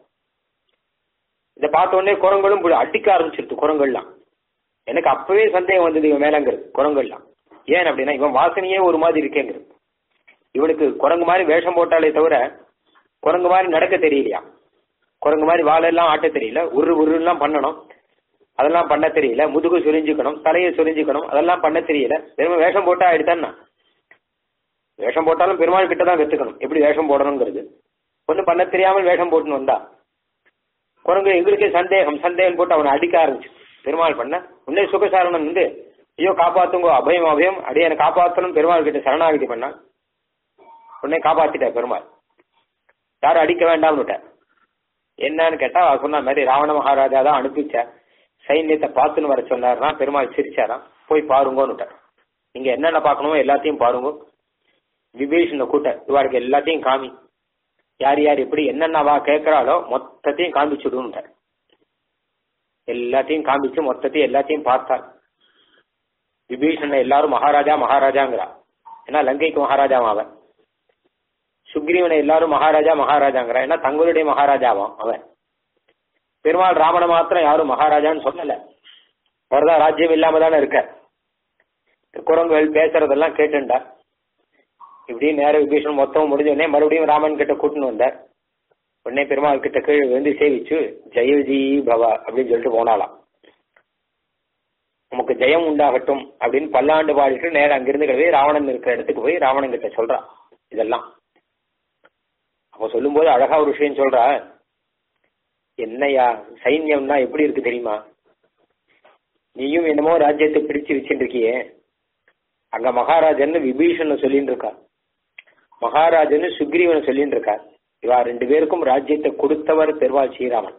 இதை பார்த்த உடனே குரங்களும் இப்படி அடிக்க ஆரம்பிச்சிருது குரங்கள்லாம் எனக்கு அப்பவே சந்தேகம் வந்தது இவன் மேலங்கிறது குரங்கள்லாம் ஏன் அப்படின்னா இவன் வாசனையே ஒரு மாதிரி இருக்கேங்கிறது இவனுக்கு குரங்கு மாதிரி வேஷம் போட்டாலே தவிர குரங்கு மாதிரி நடக்க தெரியலையா குரங்கு மாதிரி வாழெல்லாம் ஆட்ட தெரியல உரு உருலாம் பண்ணணும் அதெல்லாம் பண்ண தெரியல முதுகு சுரிஞ்சுக்கணும் தலையை சுரிஞ்சுக்கணும் அதெல்லாம் பண்ண தெரியல வெறும் வேஷம் போட்டா ஆயிடுத்தான்னா வேஷம் போட்டாலும் பெருமாள் கிட்ட தான் கத்துக்கணும் எப்படி வேஷம் போடணுங்கிறது ஒன்றும் பண்ண தெரியாமல் வேஷம் போட்டுன்னு வந்தா குரங்கு எங்களுக்கே சந்தேகம் சந்தேகம் போட்டு அவனை அடிக்க ஆரம்பிச்சு பெருமாள் பண்ண உன்னே சுகசாரணன் வந்து ஐயோ காப்பாத்துங்கோ அபயம் அபயம் அடியனை காப்பாத்தணும் பெருமாள் கிட்ட சரணாகதி பண்ணா உடனே காப்பாத்திட்டார் பெருமாள் யாரும் அடிக்க வேண்டாம்னு என்னன்னு கேட்டா அவர் சொன்ன மாதிரி ராவண மகாராஜா தான் அனுப்பிச்ச சைன்யத்தை பார்த்துன்னு வர சொன்னார்னா பெருமாள் சிரிச்சாராம் போய் பாருங்கன்னு நீங்க என்னென்ன பார்க்கணுமோ எல்லாத்தையும் பாருங்க விபீஷனை கூட்ட இவாருக்கு எல்லாத்தையும் காமி யார் யார் எப்படி என்னென்னவா கேட்கறாளோ மொத்தத்தையும் காமிச்சுடுன்ட்டார் எல்லாத்தையும் காமிச்சு மொத்தத்தையும் எல்லாத்தையும் பார்த்தார் விபீஷனை எல்லாரும் மகாராஜா மகாராஜாங்கிறா ஏன்னா லங்கைக்கு மகாராஜாவும் அவன் சுக்ரீவனை எல்லாரும் மகாராஜா மகாராஜாங்கிறா ஏன்னா தங்களுடைய மகாராஜாவான் அவன் பெருமாள் ராமனை மாத்திரம் யாரும் மகாராஜான்னு சொல்லல அவர்தான் ராஜ்யம் இல்லாம தானே இருக்க குரங்குகள் பேசுறதெல்லாம் கேட்டுண்டா இப்படி நேர விபீஷன் மொத்தம் முடிஞ்ச உடனே மறுபடியும் ராமன் கிட்ட கூட்டின்னு வந்தார் உடனே பெருமாள் கிட்ட கீழே வந்து சேவிச்சு ஜெயஜி பவா அப்படின்னு சொல்லிட்டு போனாலாம் நமக்கு ஜெயம் உண்டாகட்டும் அப்படின்னு பல்லாண்டு பாடிட்டு நேரம் அங்கிருந்து கிளம்பி ராவணன் இருக்கிற இடத்துக்கு போய் ராவணன் கிட்ட சொல்றான் இதெல்லாம் அப்ப சொல்லும்போது அழகா ஒரு விஷயம் சொல்றா என்னையா சைன்யம்னா எப்படி இருக்கு தெரியுமா நீயும் என்னமோ ராஜ்யத்தை பிடிச்சு வச்சுட்டு இருக்கியே அங்க மகாராஜன் விபீஷன் சொல்லிட்டு இருக்கா மகாராஜன் சுக்ரீவனை சொல்லிட்டு இருக்கா இவா ரெண்டு பேருக்கும் ராஜ்யத்தை கொடுத்தவர் பெருவாள் ஸ்ரீராமன்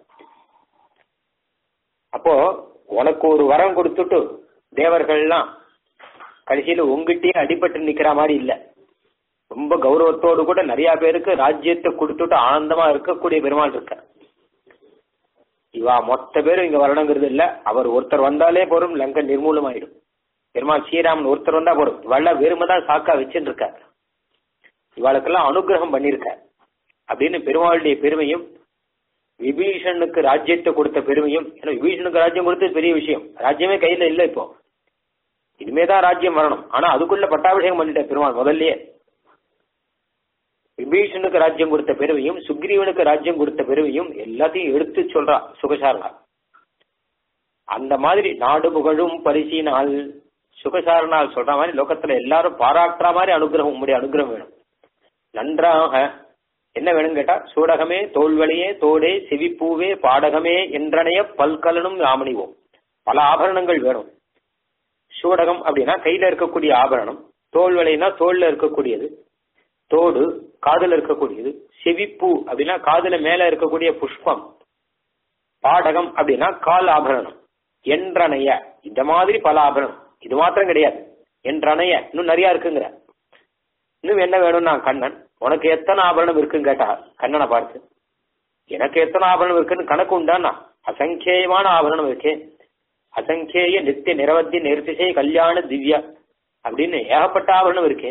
அப்போ உனக்கு ஒரு வரம் கொடுத்துட்டு தேவர்கள்லாம் கடைசியில உங்ககிட்டயே அடிபட்டு நிக்கிற மாதிரி இல்ல ரொம்ப கௌரவத்தோடு கூட நிறைய பேருக்கு ராஜ்யத்தை கொடுத்துட்டு ஆனந்தமா இருக்கக்கூடிய பெருமாள் இருக்க இவா மொத்த பேரும் இங்க வரணுங்கிறது இல்ல அவர் ஒருத்தர் வந்தாலே போரும் லங்கை நிர்மூலம் ஆயிடும் பெருமாள் ஸ்ரீராமன் ஒருத்தர் வந்தா போரும் இவள வெறுமைதான் சாக்கா வச்சுட்டு இருக்கார் இவாளுக்கெல்லாம் அனுகிரகம் பண்ணிருக்க அப்படின்னு பெருமாளுடைய பெருமையும் விபீஷனுக்கு ராஜ்யத்தை கொடுத்த பெருமையும் ஏன்னா விபீஷனுக்கு ராஜ்யம் கொடுத்தது பெரிய விஷயம் ராஜ்யமே கையில இல்ல இப்போ இனிமேதான் ராஜ்யம் வரணும் ஆனா அதுக்குள்ள பட்டாபிஷேகம் பண்ணிட்ட பெருமாள் முதல்லயே விபீஷனுக்கு ராஜ்யம் கொடுத்த பெருமையும் சுக்ரீவனுக்கு ராஜ்யம் கொடுத்த பெருமையும் எல்லாத்தையும் எடுத்து சொல்றா சுகசாரணா அந்த மாதிரி நாடு புகழும் பரிசினால் சுகசாரணால் சொல்ற மாதிரி லோகத்துல எல்லாரும் பாராட்டுற மாதிரி அனுகிரகம் உங்களுடைய அனுகிரகம் வேணும் நன்றாக என்ன வேணும் கேட்டா சூடகமே தோல்வழியே தோடே செவிப்பூவே பாடகமே என்றனைய பல்கலனும் ராமணிவோம் பல ஆபரணங்கள் வேணும் சூடகம் அப்படின்னா கையில இருக்கக்கூடிய ஆபரணம் தோல்வளைனா தோல்ல இருக்கக்கூடியது தோடு காதுல இருக்கக்கூடியது செவிப்பூ அப்படின்னா காதுல மேல இருக்கக்கூடிய புஷ்பம் பாடகம் அப்படின்னா கால் ஆபரணம் என்றனைய இந்த மாதிரி பல ஆபரணம் இது மாத்திரம் கிடையாது என்றனைய இன்னும் நிறைய இருக்குங்கிற இன்னும் என்ன வேணும் நான் கண்ணன் உனக்கு எத்தனை ஆபரணம் இருக்குன்னு கேட்டா கண்ணனை பார்த்து எனக்கு எத்தனை ஆபரணம் இருக்குன்னு கணக்கு உண்டானா அசங்கேயமான ஆபரணம் இருக்கே அசங்கேய நித்திய நிரவத்தி நிறுத்திசை கல்யாண திவ்யா அப்படின்னு ஏகப்பட்ட ஆபரணம் இருக்கே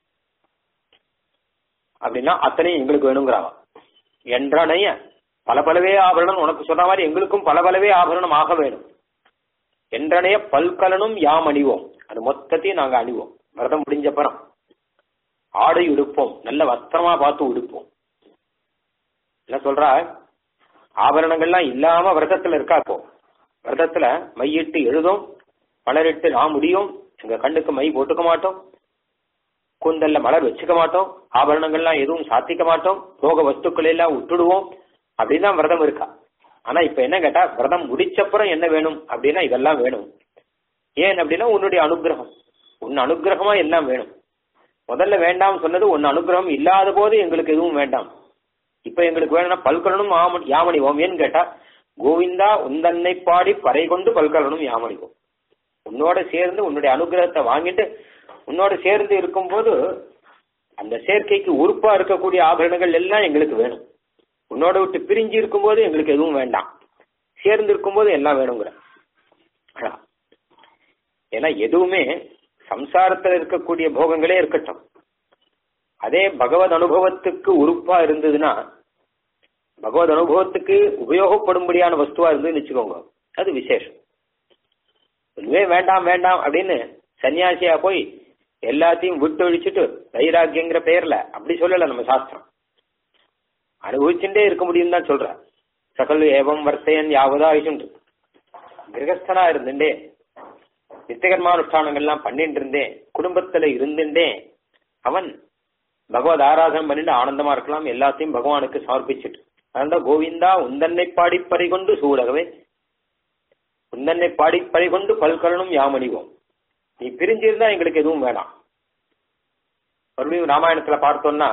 அப்படின்னா அத்தனையும் எங்களுக்கு வேணுங்கிறாவா என்றனைய பல பலவே ஆபரணம் உனக்கு சொன்ன மாதிரி எங்களுக்கும் பல பலவே ஆபரணம் ஆக வேணும் என்றனைய பல்கலனும் யாம் அணிவோம் அது மொத்தத்தையும் நாங்க அணிவோம் விரதம் முடிஞ்சப்பறம் ஆடை உடுப்போம் நல்ல வஸ்திரமா பார்த்து உடுப்போம் என்ன சொல்றா ஆபரணங்கள்லாம் இல்லாம விரதத்துல இருக்கா இப்போ விரதத்துல மையிட்டு எழுதும் மலரிட்டு நான் முடியும் எங்க கண்ணுக்கு மை போட்டுக்க மாட்டோம் கூந்தல்ல மலர் வச்சுக்க மாட்டோம் ஆபரணங்கள்லாம் எதுவும் சாத்திக்க மாட்டோம் போக வஸ்துக்களை எல்லாம் விட்டுடுவோம் அப்படின்னு தான் விரதம் இருக்கா ஆனா இப்ப என்ன கேட்டா விரதம் முடிச்சப்புறம் என்ன வேணும் அப்படின்னா இதெல்லாம் வேணும் ஏன் அப்படின்னா உன்னுடைய அனுகிரகம் உன் அனுகிரகமா எல்லாம் வேணும் முதல்ல வேண்டாம் சொன்னது உன் அனுகிரகம் இல்லாத போது எங்களுக்கு எதுவும் வேண்டாம் இப்ப எங்களுக்கு வேணும்னா பல்கலனும் ஆம- யாமணிவோம் ஏன்னு கேட்டா கோவிந்தா உந்தன்னை பாடி பறை கொண்டு பல்கலனும் யாமணிவோம் உன்னோட சேர்ந்து உன்னுடைய அனுகிரகத்தை வாங்கிட்டு உன்னோட சேர்ந்து இருக்கும்போது அந்த சேர்க்கைக்கு உறுப்பா இருக்கக்கூடிய ஆபரணங்கள் எல்லாம் எங்களுக்கு வேணும் உன்னோட விட்டு பிரிஞ்சு இருக்கும்போது எங்களுக்கு எதுவும் வேண்டாம் சேர்ந்து இருக்கும்போது எல்லாம் வேணுங்கிற அதான். ஏன்னா எதுவுமே சம்சாரத்துல இருக்கக்கூடிய போகங்களே இருக்கட்டும் அதே பகவத் அனுபவத்துக்கு உறுப்பா இருந்ததுன்னா பகவத் அனுபவத்துக்கு உபயோகப்படும்படியான வஸ்துவா இருந்ததுன்னு வச்சுக்கோங்க அது விசேஷம் இதுவே வேண்டாம் வேண்டாம் அப்படின்னு சன்னியாசியா போய் எல்லாத்தையும் விட்டு ஒழிச்சிட்டு வைராக்கியங்கிற பெயர்ல அப்படி சொல்லல நம்ம சாஸ்திரம் அனுபவிச்சுட்டே இருக்க முடியும் தான் சொல்ற சகல் ஏவம் வர்த்தையன் யாவதா ஆயுஷுண்டு கிரகஸ்தனா இருந்துட்டே நித்தியகர்மானுஷ்டானங்கள்லாம் பண்ணிட்டு இருந்தேன் குடும்பத்துல இருந்துட்டே அவன் பகவத் ஆராதனம் பண்ணிட்டு ஆனந்தமா இருக்கலாம் எல்லாத்தையும் பகவானுக்கு சமர்ப்பிச்சுட்டு அதனால கோவிந்தா உந்தன்னை பாடி பறிகொண்டு சூடகவே உந்தன்னை பாடி பறிகொண்டு பல்கலனும் யாமணிவோம் நீ பிரிஞ்சிருந்தா எங்களுக்கு எதுவும் வேணாம் மறுபடியும் ராமாயணத்துல பார்த்தோம்னா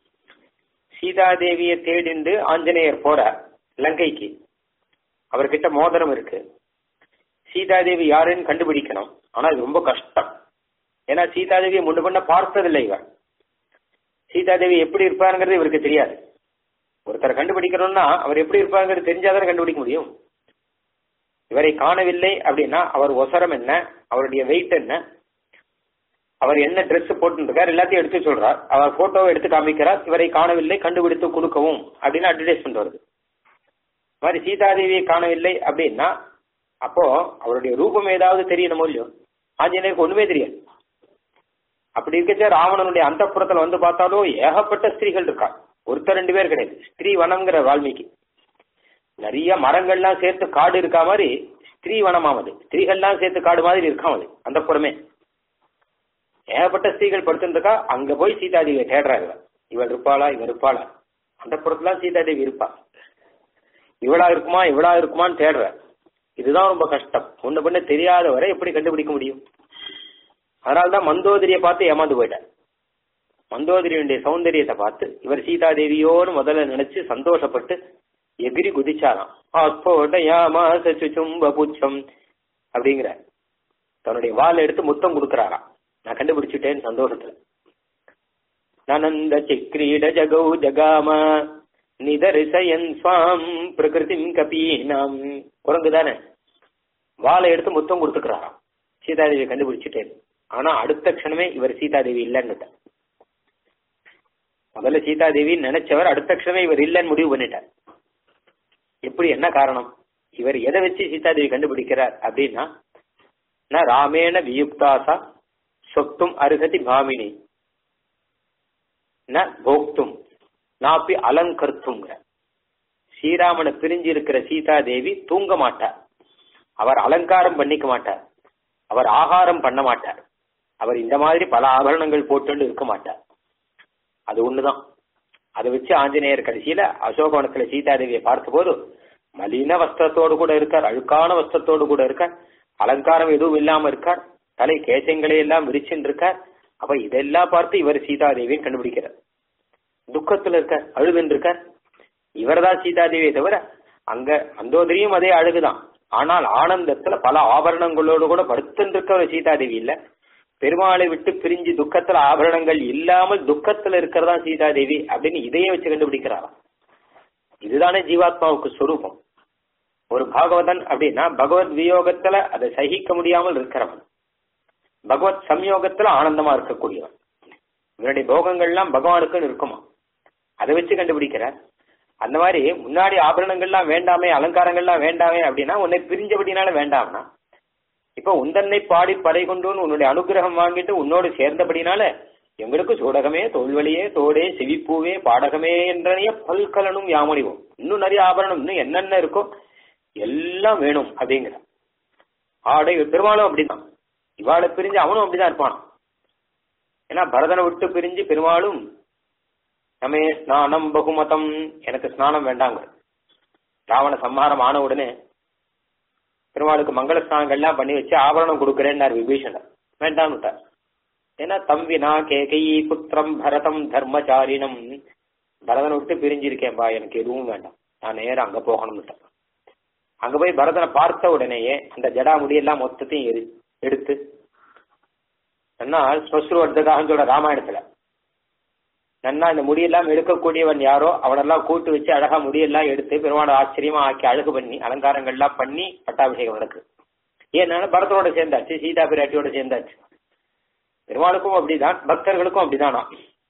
சீதாதேவியை தேடிண்டு ஆஞ்சநேயர் போற லங்கைக்கு அவர்கிட்ட மோதிரம் இருக்கு சீதாதேவி யாருன்னு கண்டுபிடிக்கணும் ஆனா இது ரொம்ப கஷ்டம் ஏன்னா சீதாதேவியை முன்ன பண்ண பார்த்ததில்லை இவர் சீதாதேவி எப்படி இருப்பாருங்கிறது இவருக்கு தெரியாது ஒருத்தரை கண்டுபிடிக்கணும்னா அவர் எப்படி இருப்பாருங்கிறது தெரிஞ்சாதானே கண்டுபிடிக்க முடியும் இவரை காணவில்லை அப்படின்னா அவர் ஒசரம் என்ன அவருடைய வெயிட் என்ன அவர் என்ன Dress போட்டுருக்கார் எல்லாத்தையும் எடுத்து சொல்றார் அவர் போட்டோவை எடுத்து காமிக்கிறார் இவரை காணவில்லை கண்டுபிடித்து கொடுக்கவும் அப்படின்னு அட்வர்டைஸ்மெண்ட் வருது இந்த மாதிரி சீதாதேவியை காணவில்லை அப்படின்னா அப்போ அவருடைய ரூபம் ஏதாவது தெரியணுமோ இல்லையோ ஆஞ்சநேயருக்கு ஒண்ணுமே தெரியாது அப்படி இருக்கச்ச ராவணனுடைய அந்த வந்து பார்த்தாலும் ஏகப்பட்ட ஸ்திரீகள் இருக்கா ஒருத்தர் ரெண்டு பேர் கிடையாது ஸ்திரீ வனம்ங்கிற வால்மீகி நிறைய மரங்கள்லாம் சேர்த்து காடு இருக்கா மாதிரி ஸ்திரீ வனமாவது ஸ்திரீகள்லாம் சேர்த்து காடு மாதிரி இருக்காம் அது அந்த புறமே ஏகப்பட்ட ஸ்திரீகள் படுத்துருக்கா அங்க போய் சீதாதேவியை தேடுறாரு இவர். இவள் இருப்பாளா இவன் இருப்பாளா அந்த புறத்துல சீதாதேவி இருப்பா இவளா இருக்குமா இவளா இருக்குமான்னு தேடுற இதுதான் ரொம்ப கஷ்டம் முன்ன பின்ன தெரியாத வரை எப்படி கண்டுபிடிக்க முடியும் அதனால்தான் மந்தோதரியை பார்த்து ஏமாந்து போயிட்டார் மந்தோதரியுடைய சௌந்தரியத்தை பார்த்து இவர் சீதாதேவியோன்னு முதல்ல நினைச்சு சந்தோஷப்பட்டு எகிரி குதிச்சாராம் ஆஸ்போடயாமாச சுச்சும்ப புச்சம் அப்படிங்கிற தன்னுடைய வால் எடுத்து முத்தம் கொடுக்கறாராம் நான் கண்டுபிடிச்சிட்டேன்னு சந்தோஷத்துல நனந்த சிக்ரீட ஜகௌ ஜகாம நிதரிசயன் சுவாம் பிரகிருதிம் கபீனாம் குரங்கு தானே வாளை எடுத்து முத்தம் கொடுத்துக்கிறாராம் சீதாதேவி கண்டுபிடிச்சிட்டேன் ஆனா அடுத்த க்ஷணமே இவர் சீதாதேவி இல்லைன்னு முதல்ல சீதாதேவி நினைச்சவர் அடுத்த க்ஷணமே இவர் இல்லைன்னு முடிவு பண்ணிட்டார் எப்படி என்ன காரணம் இவர் எதை வச்சு சீதாதேவி கண்டுபிடிக்கிறார் அப்படின்னா ந ராமேண வியுக்தாசா சொத்தும் அருகதி பாமினி ந போக்தும் நாப்பி அலங்கர்த்துங்கிற ஸ்ரீராமனை பிரிஞ்சு இருக்கிற சீதாதேவி தூங்க மாட்டார் அவர் அலங்காரம் பண்ணிக்க மாட்டார் அவர் ஆகாரம் பண்ண மாட்டார் அவர் இந்த மாதிரி பல ஆபரணங்கள் போட்டுண்டு இருக்க மாட்டார் அது ஒண்ணுதான் அதை வச்சு ஆஞ்சநேயர் கடைசியில அசோகவனத்துல சீதாதேவியை பார்த்தபோது மலின வஸ்திரத்தோடு கூட இருக்கார் அழுக்கான வஸ்திரத்தோடு கூட இருக்கார் அலங்காரம் எதுவும் இல்லாம இருக்கார் தலை கேசங்களை எல்லாம் விரிச்சுன்னு இருக்கார் அப்ப இதெல்லாம் பார்த்து இவர் சீதாதேவியை கண்டுபிடிக்கிறார் துக்கத்துல இருக்கார் அழுதுன்னு இருக்கார் இவர்தான் சீதாதேவியை தவிர அங்க மந்தோதரியும் அதே அழகுதான் ஆனால் ஆனந்தத்துல பல ஆபரணங்களோடு கூட படுத்துன்னு இருக்க ஒரு சீதாதேவி இல்ல பெருமாளை விட்டு பிரிஞ்சு துக்கத்துல ஆபரணங்கள் இல்லாமல் துக்கத்துல இருக்கிறதா சீதாதேவி அப்படின்னு இதையே வச்சு கண்டுபிடிக்கிறாராம் இதுதானே ஜீவாத்மாவுக்கு சொரூபம் ஒரு பாகவதன் அப்படின்னா பகவத் வியோகத்துல அதை சகிக்க முடியாமல் இருக்கிறவன் பகவத் சம்யோகத்துல ஆனந்தமா இருக்கக்கூடியவன் இவனுடைய போகங்கள்லாம் பகவானுக்குன்னு இருக்குமா அதை வச்சு கண்டுபிடிக்கிற அந்த மாதிரி முன்னாடி ஆபரணங்கள்லாம் வேண்டாமே அலங்காரங்கள்லாம் வேண்டாமே அப்படின்னா உன்னை பிரிஞ்சபடினால வேண்டாம்னா இப்ப உந்தன்னை பாடி பறை கொண்டுன்னு உன்னுடைய அனுகிரகம் வாங்கிட்டு உன்னோடு சேர்ந்தபடினால எங்களுக்கு சூடகமே தோல்வழியே தோடே செவிப்பூவே பாடகமே என்றனைய பல்கலனும் யாமொழிவோம் இன்னும் நிறைய ஆபரணம் இன்னும் என்னென்ன இருக்கோ எல்லாம் வேணும் அப்படிங்கிற ஆடை பெருமாளும் அப்படிதான் இவாளை பிரிஞ்சு அவனும் அப்படிதான் இருப்பான் ஏன்னா பரதனை விட்டு பிரிஞ்சு பெருமாளும் நம்ம ஸ்நானம் பகுமதம் எனக்கு ஸ்நானம் வேண்டாங்க ராவண சம்ஹாரம் ஆன உடனே பெருமாளுக்கு மங்கள ஸ்நானங்கள்லாம் பண்ணி வச்சு ஆபரணம் கொடுக்குறேன்னார் விபீஷணர் வேண்டாம்னு விட்டார் ஏன்னா தம்பினா கேகையி புத்திரம் பரதம் தர்மச்சாரினம் பரதனை விட்டு பிரிஞ்சிருக்கேன்பா எனக்கு எதுவும் வேண்டாம் நான் நேரம் அங்க போகணும்னு அங்க போய் பரதனை பார்த்த உடனேயே அந்த ஜடா முடியெல்லாம் மொத்தத்தையும் எரி எடுத்து நன்னா ஸ்வஸ்ருவர்த்தகாக சொல்ற ராமாயணத்துல நன்னா இந்த முடியெல்லாம் எடுக்கக்கூடியவன் யாரோ அவனெல்லாம் கூட்டு வச்சு அழகா முடியெல்லாம் எடுத்து பெருமாள் ஆச்சரியமா ஆக்கி அழகு பண்ணி அலங்காரங்கள்லாம் பண்ணி பட்டாபிஷேகம் நடக்குது ஏன்னா பரதனோட சேர்ந்தாச்சு சீதா பிராட்டியோட சேர்ந்தாச்சு பெருமாளுக்கும் அப்படிதான் பக்தர்களுக்கும் அப்படிதானா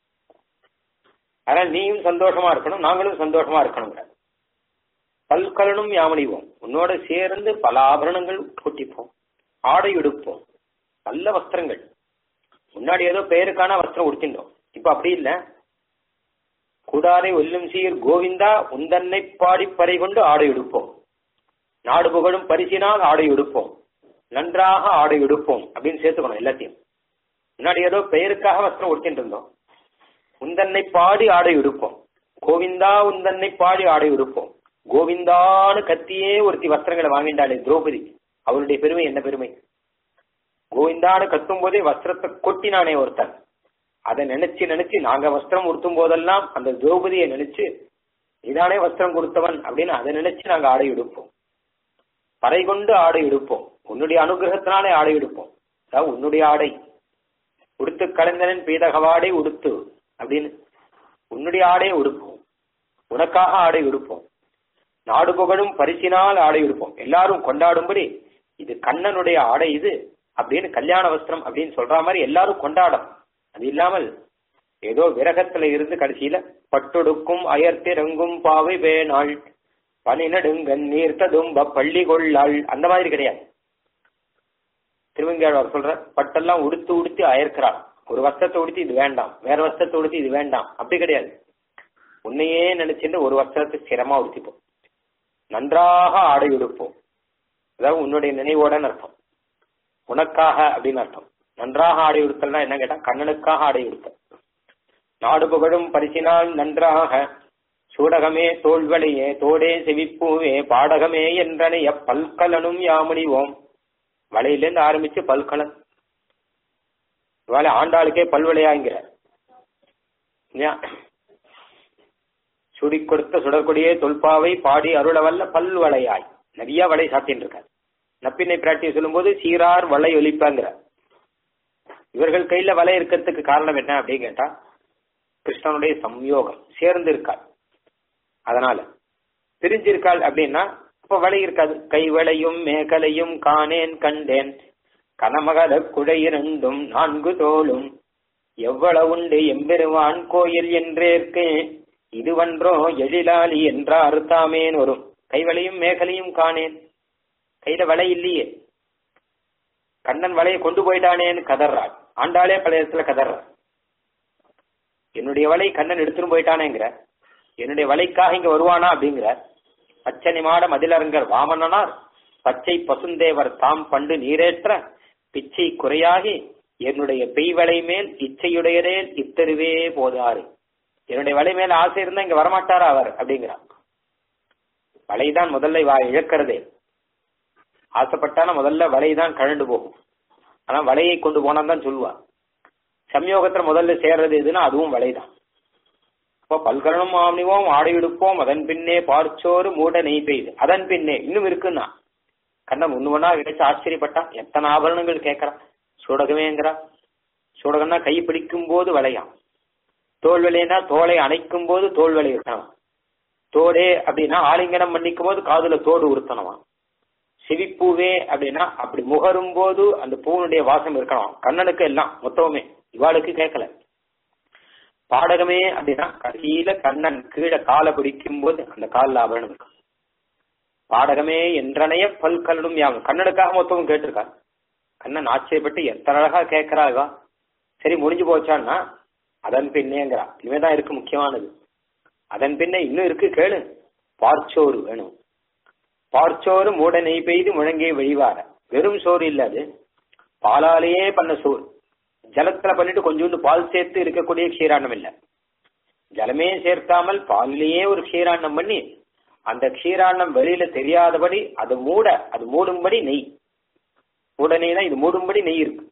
அதனால நீயும் சந்தோஷமா இருக்கணும் நாங்களும் சந்தோஷமா இருக்கணுங்கிற பல்கலனும் யாமணிவோம் உன்னோட சேர்ந்து பல ஆபரணங்கள் கொட்டிப்போம் ஆடை உடுப்போம் நல்ல வஸ்திரங்கள் முன்னாடி ஏதோ பெயருக்கான வஸ்திரம் உடுத்திட்டோம் இப்ப அப்படி இல்ல கூடாரை ஒல்லும் சீர் கோவிந்தா உந்தன்னை பாடி பறை கொண்டு ஆடை உடுப்போம் நாடு புகழும் பரிசினால் ஆடை உடுப்போம் நன்றாக ஆடை உடுப்போம் அப்படின்னு சேர்த்துக்கணும் எல்லாத்தையும் முன்னாடி ஏதோ பெயருக்காக வஸ்திரம் உடுத்திட்டு இருந்தோம் உந்தன்னை பாடி ஆடை உடுப்போம் கோவிந்தா உந்தன்னை பாடி ஆடை உடுப்போம் கோவிந்தான்னு கத்தியே ஒருத்தி வஸ்திரங்களை வாங்கிட்டாளே திரௌபதி அவருடைய பெருமை என்ன பெருமை கோவிந்தான்னு கத்தும் போதே வஸ்திரத்தை கொட்டினானே ஒருத்தன் அதை நினைச்சு நினைச்சு நாங்க வஸ்திரம் உடுத்தும் போதெல்லாம் அந்த திரௌபதியை நினைச்சு இதானே வஸ்திரம் கொடுத்தவன் அப்படின்னு அதை நினைச்சு நாங்க ஆடை எடுப்போம் பறை கொண்டு ஆடை எடுப்போம் உன்னுடைய அனுகிரகத்தினாலே ஆடை எடுப்போம் அதாவது உன்னுடைய ஆடை உடுத்து கலைஞனின் பீதகவாடை உடுத்து அப்படின்னு உன்னுடைய ஆடையை உடுப்போம் உனக்காக ஆடை உடுப்போம் நாடு புகழும் பரிசினால் ஆடை உடுப்போம் எல்லாரும் கொண்டாடும்படி இது கண்ணனுடைய ஆடை இது அப்படின்னு கல்யாண வஸ்திரம் அப்படின்னு சொல்ற மாதிரி எல்லாரும் கொண்டாடும் அது இல்லாமல் ஏதோ விரகத்துல இருந்து கடைசியில பட்டொடுக்கும் அயர்த்திறங்கும் பாவை வேணாள் பனி நடுங்கன் நீர்த்ததும்ப பள்ளி கொள்ளாள் அந்த மாதிரி கிடையாது திருவங்கியாழ்வார் சொல்ற பட்டெல்லாம் உடுத்து உடுத்து அயர்க்கிறாள் ஒரு வஸ்திரத்தை உடுத்தி இது வேண்டாம் வேற வஸ்திரத்தை உடுத்தி இது வேண்டாம் அப்படி கிடையாது உன்னையே நினைச்சுட்டு ஒரு வஸ்திரத்தை ஸ்திரமா உடுத்திப்போம் நன்றாக ஆடை உடுப்போம் அதாவது உன்னுடைய நினைவோடன்னு அர்த்தம் உனக்காக அப்படின்னு அர்த்தம் நன்றாக ஆடை உடுத்தல்னா என்ன கேட்டா கண்ணனுக்காக ஆடை உடுத்தல் நாடு புகழும் பரிசினால் நன்றாக சூடகமே தோல்வழியே தோடே செவிப்பூவே பாடகமே என்றனைய பல்கலனும் யாமுடிவோம் வலையிலேருந்து ஆரம்பிச்சு பல்கலன் இவாளை ஆண்டாளுக்கே பல்வளையாங்கிற சுடி கொடுத்த சுடற்கொடியே தொல்பாவை பாடி அருளவல்ல பல்வளையாய் நிறைய வலை சாத்தின்னு இருக்காரு நப்பினை பிராட்டியை சொல்லும்போது சீரார் வலை ஒலிப்பாங்கிற இவர்கள் கையில வலை இருக்கிறதுக்கு காரணம் என்ன அப்படின்னு கேட்டா கிருஷ்ணனுடைய சம்யோகம் சேர்ந்து இருக்காள் அதனால பிரிஞ்சிருக்காள் அப்படின்னா அப்ப வலை இருக்காது கைவளையும் மேகலையும் காணேன் கண்டேன் கனமகல குழையிரண்டும் நான்கு தோளும் எவ்வளவுண்டு எம்பெருவான் கோயில் என்றேற்கு இதுவன்றோ எழிலாளி என்றார் தாமேன் வரும் கைவளையும் மேகலையும் காணேன் கையில வலை இல்லையே கண்ணன் வலையை கொண்டு போயிட்டானேன்னு கதறாள் ஆண்டாளே பல இடத்துல கதறாள் என்னுடைய வலை கண்ணன் எடுத்துட்டு போயிட்டானேங்கிற என்னுடைய வலைக்காக இங்க வருவானா அப்படிங்கிற பச்சனை மாட மதிலரங்கர் வாமனனார் பச்சை பசுந்தேவர் தாம் பண்டு நீரேற்ற பிச்சை குறையாகி என்னுடைய பெய்வலை மேல் இச்சையுடையதே இத்தருவே போதாரு என்னுடைய வலை மேல ஆசை இருந்தா இங்க வரமாட்டாரா அவர் அப்படிங்கிறார் வலைதான் முதல்ல வா இழக்கிறதே ஆசைப்பட்டான முதல்ல வலைதான் கழண்டு போகும் ஆனா வலையை கொண்டு போனான் தான் சொல்லுவா சம்யோகத்துல முதல்ல சேர்றது எதுன்னா அதுவும் வலைதான் அப்போ பல்கரணம் ஆம்னிவோம் ஆடை எடுப்போம் அதன் பின்னே பார்ச்சோறு மூட நெய் பெய்து அதன் பின்னே இன்னும் இருக்குன்னா கண்ணன் ஒண்ணு ஒண்ணா கிடைச்சு ஆச்சரியப்பட்டான் எத்தனை ஆபரணங்கள் கேட்கறான் சூடகமேங்கிறா சூடகம்னா கை பிடிக்கும் போது வளையாம் தோல் வலைனா தோலை அணைக்கும் போது தோல் வலை இருக்கான் தோடே அப்படின்னா ஆலிங்கனம் பண்ணிக்கும் போது காதுல தோடு உறுத்தணுமா சிவிப்பூவே அப்படின்னா அப்படி முகரும் போது அந்த பூனுடைய வாசம் இருக்கணும் கண்ணனுக்கு எல்லாம் மொத்தமுமே இவாளுக்கு கேட்கல பாடகமே அப்படின்னா கடையில கண்ணன் கீழே காலை பிடிக்கும் போது அந்த காலில் ஆபரணம் இருக்கும் பாடகமே என்றனைய பல்கலனும் யாவும் கண்ணனுக்காக மொத்தமும் கேட்டிருக்கா கண்ணன் ஆச்சரியப்பட்டு எத்தனை அழகா கேட்கிறாளா சரி முடிஞ்சு போச்சான்னா அதன் பின்னேங்கிறா இனிமேதான் இருக்கு முக்கியமானது அதன் பின்ன இன்னும் இருக்கு கேளு பார்ச்சோறு வேணும் பார்ச்சோறு மூட நெய் பெய்து முழங்கே வழிவார வெறும் சோறு இல்ல அது பாலாலேயே பண்ண சோறு ஜலத்துல பண்ணிட்டு கொஞ்சோண்டு பால் சேர்த்து இருக்கக்கூடிய க்ஷீராண்டம் இல்ல ஜலமே சேர்க்காமல் பாலிலேயே ஒரு க்ஷீராண்டம் பண்ணி அந்த க்ஷீராண்டம் வெளியில தெரியாதபடி அது மூட அது மூடும்படி நெய் மூட நெய் தான் இது மூடும்படி நெய் இருக்கு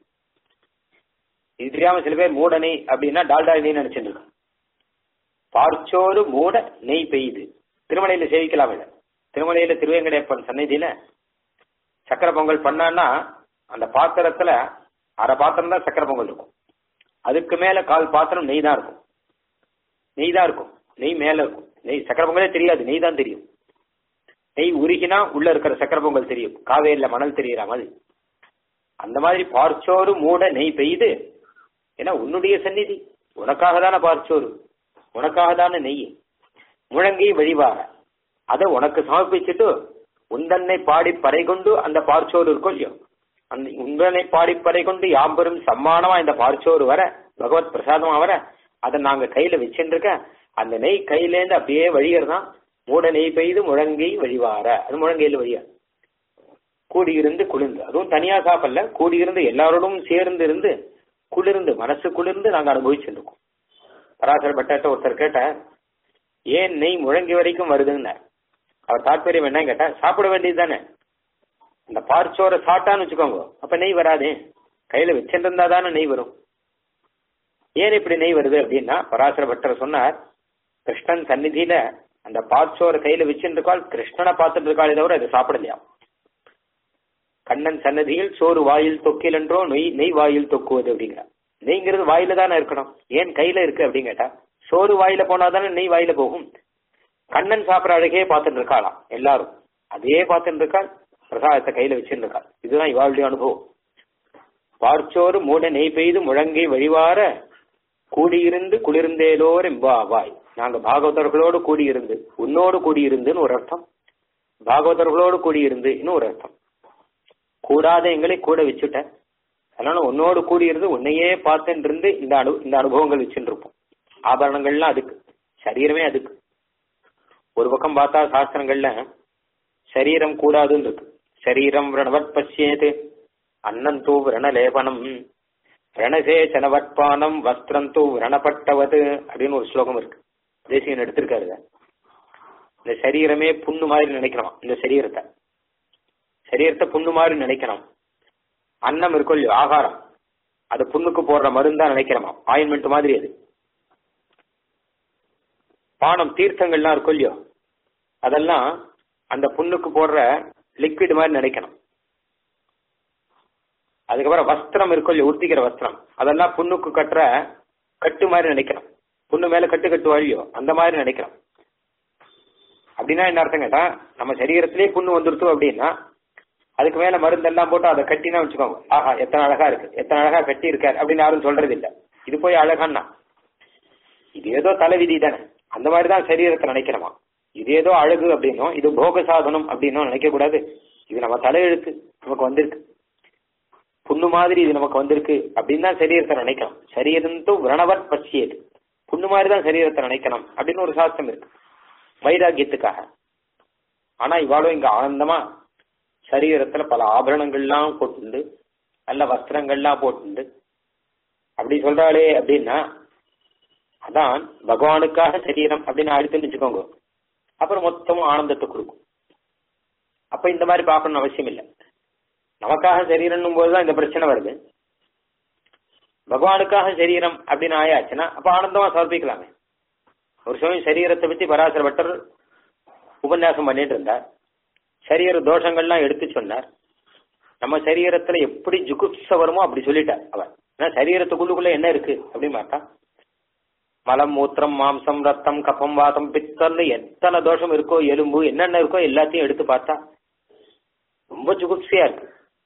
இது தெரியாம சில பேர் மூட நெய் அப்படின்னா டால்டா நெய் நினைச்சிட்டு இருக்காங்க பார்ச்சோறு மூட நெய் பெய்யுது திருமலையில சேவிக்கலாம் இல்ல திருமலையில திருவேங்கடேப்பன் சந்நிதியில சக்கரை பொங்கல் பண்ணான்னா அந்த பாத்திரத்துல அரை பாத்திரம் தான் சக்கரை பொங்கல் இருக்கும் அதுக்கு மேல கால் பாத்திரம் நெய் தான் இருக்கும் நெய் தான் இருக்கும் நெய் மேல இருக்கும் நெய் சக்கரை பொங்கலே தெரியாது நெய் தான் தெரியும் நெய் உருகினா உள்ள இருக்கிற சக்கரை பொங்கல் தெரியும் காவேரியில மணல் தெரியற மாதிரி அந்த மாதிரி பார்ச்சோறு மூட நெய் பெய்து ஏன்னா உன்னுடைய சந்நிதி உனக்காக தானே பார்ச்சோறு உனக்காக தானே நெய் முழங்கி வழிவார அதை உனக்கு சமர்ப்பிச்சுட்டு உந்தன்னை பாடி பறை கொண்டு அந்த பார்ச்சோறு இருக்கும் இல்லையோ அந்த உந்தனை பாடி பறை கொண்டு யாம்பெரும் சம்மானமா இந்த பார்ச்சோறு வர பகவத் பிரசாதமா வர அதை நாங்க கையில வச்சுருக்க அந்த நெய் கையிலேருந்து அப்படியே வழிகிறதான் மூட நெய் பெய்து முழங்கை வழிவார அது முழங்கையில வழியா கூடியிருந்து குளிர்ந்து அதுவும் தனியா சாப்பிடல கூடியிருந்து எல்லாரோடும் சேர்ந்து இருந்து குளிர்ந்து மனசு குளிர்ந்து நாங்க அனுபவிச்சுருக்கோம் பராசர பட்டத்தை ஒருத்தர் கேட்ட ஏன் நெய் முழங்கி வரைக்கும் வருதுன்னார் அவர் தாற்பயம் என்ன கேட்டா சாப்பிட வேண்டியது தானே அந்த பார்ச்சோரை சாப்பிட்டான்னு வச்சுக்கோங்க அப்ப நெய் வராதே கையில வச்சிருந்தா தானே நெய் வரும் ஏன் இப்படி நெய் வருது அப்படின்னா பராசர பட்டர் சொன்னார் கிருஷ்ணன் சந்நிதியில அந்த பார்ச்சோரை கையில வச்சிருக்காள் கிருஷ்ணனை பார்த்துட்டு இருக்காளே தவிர அதை சாப்பிடலையா கண்ணன் சன்னதியில் சோறு வாயில் தொக்கில் என்றோ நெய் நெய் வாயில் தொக்குவது அப்படிங்கிற நெய்ங்கிறது வாயில தானே இருக்கணும் ஏன் கையில இருக்கு அப்படின்னு கேட்டா சோறு வாயில போனா தானே நெய் வாயில போகும் கண்ணன் சாப்பிட்ற அழகே பார்த்துட்டு இருக்காளாம் எல்லாரும் அதே பார்த்துட்டு இருக்காள் பிரசாதத்தை கையில வச்சுட்டு இருக்காள் இதுதான் இவாளுடைய அனுபவம் பார்ச்சோறு மூட நெய் பெய்து முழங்கை வழிவார கூடியிருந்து குளிர்ந்தேலோர் எம்பாவாய் நாங்க பாகவதர்களோடு கூடியிருந்து உன்னோடு கூடியிருந்துன்னு ஒரு அர்த்தம் பாகவதர்களோடு கூடியிருந்து இன்னும் ஒரு அர்த்தம் கூடாத எங்களை கூட வச்சுட்ட அதனால உன்னோடு கூடியிருந்து உன்னையே பார்த்துட்டு இருந்து இந்த அனு இந்த அனுபவங்கள் வச்சுட்டு இருப்போம் ஆபரணங்கள்லாம் அதுக்கு சரீரமே அதுக்கு ஒரு பக்கம் பார்த்தா சாஸ்திரங்கள்ல சரீரம் கூடாதுன்னு இருக்கு சரீரம் விரணவத் பசியேது அன்னம் தூ விரணலேபனம் ரணசே சனவட்பானம் வஸ்திரம் தூ விரணப்பட்டவது அப்படின்னு ஒரு ஸ்லோகம் இருக்கு தேசியன் எடுத்திருக்காரு இத. இந்த சரீரமே புண்ணு மாதிரி நினைக்கிறோம் இந்த சரீரத்தை சரீரத்தை புண்ணு மாதிரி நினைக்கிறோம் அன்னம் இருக்கும் இல்லையோ ஆகாரம் அது புண்ணுக்கு போடுற மருந்தா நினைக்கிறோமா ஆயின்மெண்ட் மாதிரி அது பானம் தீர்த்தங்கள்லாம் இருக்கும் இல்லையோ அதெல்லாம் அந்த புண்ணுக்கு போடுற லிக்விட் மாதிரி நினைக்கணும் அதுக்கப்புறம் வஸ்திரம் இருக்கும் இல்லையோ உடுத்திக்கிற வஸ்திரம் அதெல்லாம் புண்ணுக்கு கட்டுற கட்டு மாதிரி நினைக்கிறோம் புண்ணு மேல கட்டு கட்டுவா இல்லையோ அந்த மாதிரி நினைக்கிறோம் அப்படின்னா என்ன அர்த்தம் கேட்டா நம்ம சரீரத்திலே புண்ணு வந்துருத்து அப்படின்னா அதுக்கு மேல மருந்தெல்லாம் போட்டு அதை கட்டினா வச்சுக்கோங்க ஆஹா எத்தனை அழகா இருக்கு எத்தனை அழகா கட்டி இருக்காரு அப்படின்னு யாரும் சொல்றது இல்ல இது போய் அழகான்னா இது ஏதோ தலைவிதி தானே அந்த மாதிரி தான் சரீரத்தை நினைக்கிறோமா இது ஏதோ அழகு அப்படின்னும் இது போக சாதனம் அப்படின்னும் நினைக்க கூடாது இது நம்ம தலையெழுத்து நமக்கு வந்திருக்கு புண்ணு மாதிரி இது நமக்கு வந்திருக்கு அப்படின்னு தான் சரீரத்தை நினைக்கணும் சரீரத்து விரணவர் பசியது புண்ணு மாதிரி தான் சரீரத்தை நினைக்கணும் அப்படின்னு ஒரு சாஸ்திரம் இருக்கு வைராக்கியத்துக்காக ஆனா இவாளும் இங்க ஆனந்தமா சரீரத்துல பல ஆபரணங்கள்லாம் போட்டுண்டு நல்ல வஸ்திரங்கள்லாம் போட்டுண்டு அப்படி சொல்றாளே அப்படின்னா அதான் பகவானுக்காக சரீரம் அப்படின்னு அழுத்துன்னு வச்சுக்கோங்க அப்புறம் மொத்தமும் ஆனந்தத்தை கொடுக்கும் அப்ப இந்த மாதிரி பார்க்கணும்னு அவசியம் இல்லை நமக்காக சரீரம்னும் போதுதான் இந்த பிரச்சனை வருது பகவானுக்காக சரீரம் அப்படின்னு ஆயாச்சுன்னா அப்ப ஆனந்தமா சமர்ப்பிக்கலாமே ஒரு சமயம் சரீரத்தை பத்தி பராசர பட்டர் உபன்யாசம் பண்ணிட்டு இருந்தார் சரீர தோஷங்கள்லாம் எடுத்து சொன்னார் நம்ம சரீரத்துல எப்படி ஜுகுப்ச வருமோ அப்படி சொல்லிட்டார் அவர் ஏன்னா சரீரத்துக்குள்ளுக்குள்ள என்ன இருக்கு அப்படின்னு பார்த்தா மலம் மூத்திரம் மாம்சம் ரத்தம் கபம் வாதம் பித்தம்னு எத்தனை தோஷம் இருக்கோ எலும்பு என்னென்ன இருக்கோ எல்லாத்தையும் எடுத்து பார்த்தா ரொம்ப ஜுகுப்சியா இருக்கு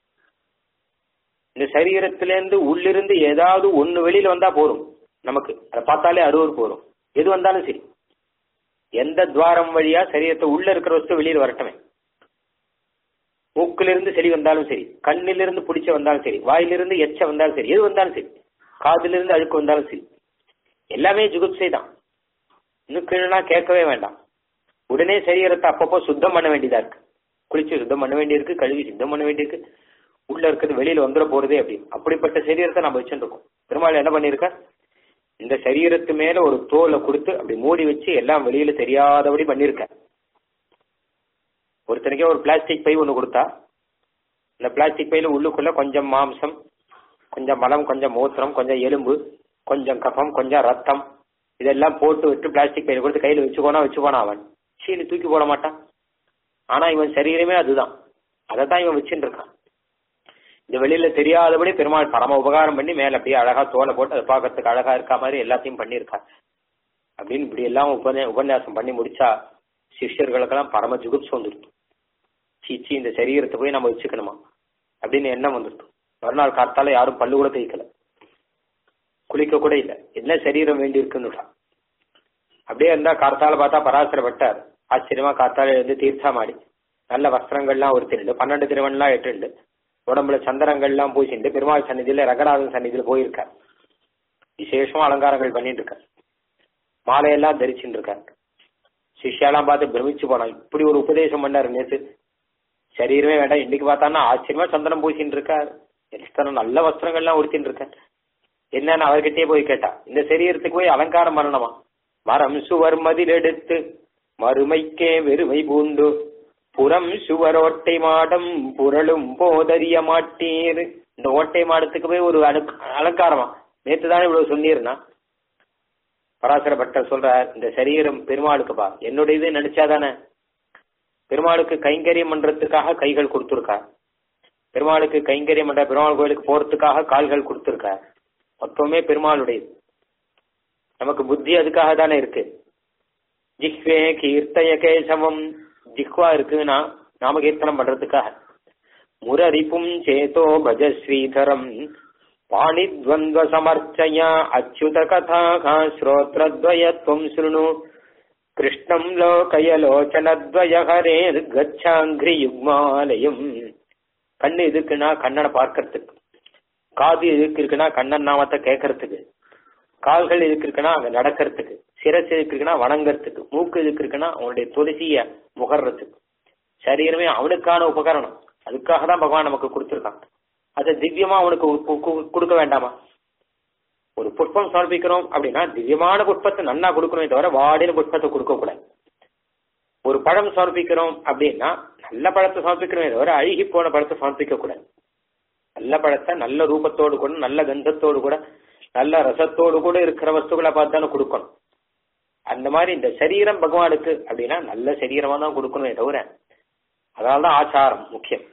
இந்த சரீரத்திலேருந்து உள்ளிருந்து ஏதாவது ஒண்ணு வெளியில வந்தா போதும் நமக்கு அதை பார்த்தாலே அருவர் போதும் எது வந்தாலும் சரி எந்த துவாரம் வழியா சரீரத்தை உள்ள இருக்கிற வஸ்து வெளியில வரட்டுமே மூக்கிலிருந்து செடி வந்தாலும் சரி கண்ணிலிருந்து பிடிச்ச வந்தாலும் சரி வாயிலிருந்து எச்ச வந்தாலும் சரி எது வந்தாலும் சரி காதிலிருந்து அழுக்கு வந்தாலும் சரி எல்லாமே ஜுகுப்சை தான் இன்னும் கீழனா கேட்கவே வேண்டாம் உடனே சரீரத்தை அப்பப்போ சுத்தம் பண்ண வேண்டியதா இருக்கு குளிச்சு சுத்தம் பண்ண வேண்டியிருக்கு கழுவி சுத்தம் பண்ண வேண்டியிருக்கு உள்ள இருக்கிறது வெளியில வந்துட போறதே அப்படின்னு அப்படிப்பட்ட சரீரத்தை நம்ம வச்சுருக்கோம் பெருமாள் என்ன பண்ணிருக்க இந்த சரீரத்து மேல ஒரு தோலை கொடுத்து அப்படி மூடி வச்சு எல்லாம் வெளியில தெரியாதபடி பண்ணிருக்க ஒருத்தனுக்கே ஒரு பிளாஸ்டிக் பை ஒன்று கொடுத்தா இந்த பிளாஸ்டிக் பையில உள்ளுக்குள்ள கொஞ்சம் மாம்சம் கொஞ்சம் மலம் கொஞ்சம் மூத்திரம் கொஞ்சம் எலும்பு கொஞ்சம் கஃபம் கொஞ்சம் ரத்தம் இதெல்லாம் போட்டு விட்டு பிளாஸ்டிக் பையில கொடுத்து கையில வச்சுக்கோனா வச்சுக்கோனா அவன் சீனி தூக்கி போட மாட்டான் ஆனா இவன் சரீரமே அதுதான் அதை தான் இவன் வச்சுட்டு இருக்கான் இந்த வெளியில தெரியாதபடி பெருமாள் பரம உபகாரம் பண்ணி மேல அப்படியே அழகா தோலை போட்டு அதை பார்க்கறதுக்கு அழகா இருக்கா மாதிரி எல்லாத்தையும் பண்ணியிருக்கார் அப்படின்னு இப்படி எல்லாம் உபநே உபன்யாசம் பண்ணி முடிச்சா சிஷ்யர்களுக்கெல்லாம் பரம ஜுகுப்சம் வந்துருக்கும் சீச்சி இந்த சரீரத்தை போய் நம்ம வச்சுக்கணுமா அப்படின்னு எண்ணம் வந்துருக்கும் மறுநாள் காத்தால யாரும் பல்லு கூட தேய்க்கல குளிக்க கூட இல்லை என்ன சரீரம் வேண்டி இருக்குன்னு அப்படியே இருந்தா கார்த்தால பார்த்தா பராசரப்பட்டார் ஆச்சரியமா காத்தால எழுந்து தீர்த்தமாடி நல்ல வஸ்திரங்கள்லாம் ஒருத்திண்டு பன்னெண்டு திருவண்ணெல்லாம் எட்டுண்டு உடம்புல சந்திரங்கள்லாம் பூசிண்டு பெருமாள் சந்நிதியில ரகநாதன் சந்நிதியில போயிருக்கார் விசேஷமா அலங்காரங்கள் பண்ணிட்டு இருக்கார் மாலையெல்லாம் தரிச்சுட்டு இருக்கார் சிஷ்யாலாம் பார்த்து பிரமிச்சு போனான் இப்படி ஒரு உபதேசம் பண்ணாரு நேத்து சரீரமே வேண்டாம் இன்னைக்கு பார்த்தான்னா ஆச்சரியமா சந்தனம் பூசிட்டு இருக்கார் எத்தனை நல்ல வஸ்திரங்கள்லாம் உடுத்திட்டு இருக்கார் என்னன்னு அவர்கிட்டயே போய் கேட்டா இந்த சரீரத்துக்கு போய் அலங்காரம் பண்ணணுமா மரம் சுவர் மதில் எடுத்து மறுமைக்கே வெறுமை பூண்டு புறம் சுவர் ஓட்டை மாடம் புரளும் போதறிய மாட்டீர் இந்த ஓட்டை மாடத்துக்கு போய் ஒரு அணு அலங்காரமா நேத்து தானே இவ்வளவு சொன்னீர்னா பராசர பட்டர் சொல்றார் இந்த சரீரம் பெருமாளுக்குப்பா என்னுடைய இது நினைச்சாதானே பெருமாளுக்கு கைங்கரியம் பண்றதுக்காக கைகள் கொடுத்துருக்கார் பெருமாளுக்கு கைங்கரியம் பண்ற பெருமாள் கோயிலுக்கு போறதுக்காக கால்கள் கொடுத்துருக்கார் மொத்தமே பெருமாளுடையது நமக்கு புத்தி அதுக்காக தானே இருக்கு ஜிஹ்வே கீர்த்தய கேசவம் ஜிஹ்வா இருக்குன்னா நாம கீர்த்தனம் பண்றதுக்காக முரரிப்பும் சேதோ பஜ ஸ்ரீதரம் பாணித்வந்த்வ சமர்ச்சயா அச்சுத கதாகா ஸ்ரோத்ரத்வயத்வம் சுணு கிருஷ்ணம் லோகயலோச்சனத்வய ஹரேர் கச்சாங்கிரி யுக்மாலயம் கண்ணு எதுக்குன்னா கண்ணனை பார்க்கறதுக்கு காது எதுக்கு இருக்குன்னா கண்ணன் நாமத்தை கேட்கறதுக்கு கால்கள் எதுக்கு இருக்குன்னா அங்க நடக்கிறதுக்கு சிரசு எதுக்கு இருக்குன்னா வணங்கறதுக்கு மூக்கு எதுக்கு இருக்குன்னா அவனுடைய துளசிய முகர்றதுக்கு சரீரமே அவனுக்கான உபகரணம் அதுக்காக தான் பகவான் நமக்கு கொடுத்துருக்கான் அதை திவ்யமா அவனுக்கு கு- கு- கொடுக்க வேண்டாமா ஒரு புஷ்பம் சமர்ப்பிக்கிறோம் அப்படின்னா திவ்யமான புஷ்பத்தை நன்னா கொடுக்கணுமே தவிர வாடின புஷ்பத்தை கொடுக்க கூடாது ஒரு பழம் சமர்ப்பிக்கிறோம் அப்படின்னா நல்ல பழத்தை சமர்ப்பிக்கிறோமே தவிர அழுகி போன பழத்தை சமர்ப்பிக்க கூடாது நல்ல பழத்தை நல்ல ரூபத்தோடு கூட நல்ல கந்தத்தோடு கூட நல்ல ரசத்தோடு கூட இருக்கிற வஸ்துக்களை பார்த்து தானே கொடுக்கணும் அந்த மாதிரி இந்த சரீரம் பகவானுக்கு அப்படின்னா நல்ல சரீரமா தான் கொடுக்கணுமே தவிர அதனாலதான் ஆச்சாரம் முக்கியம்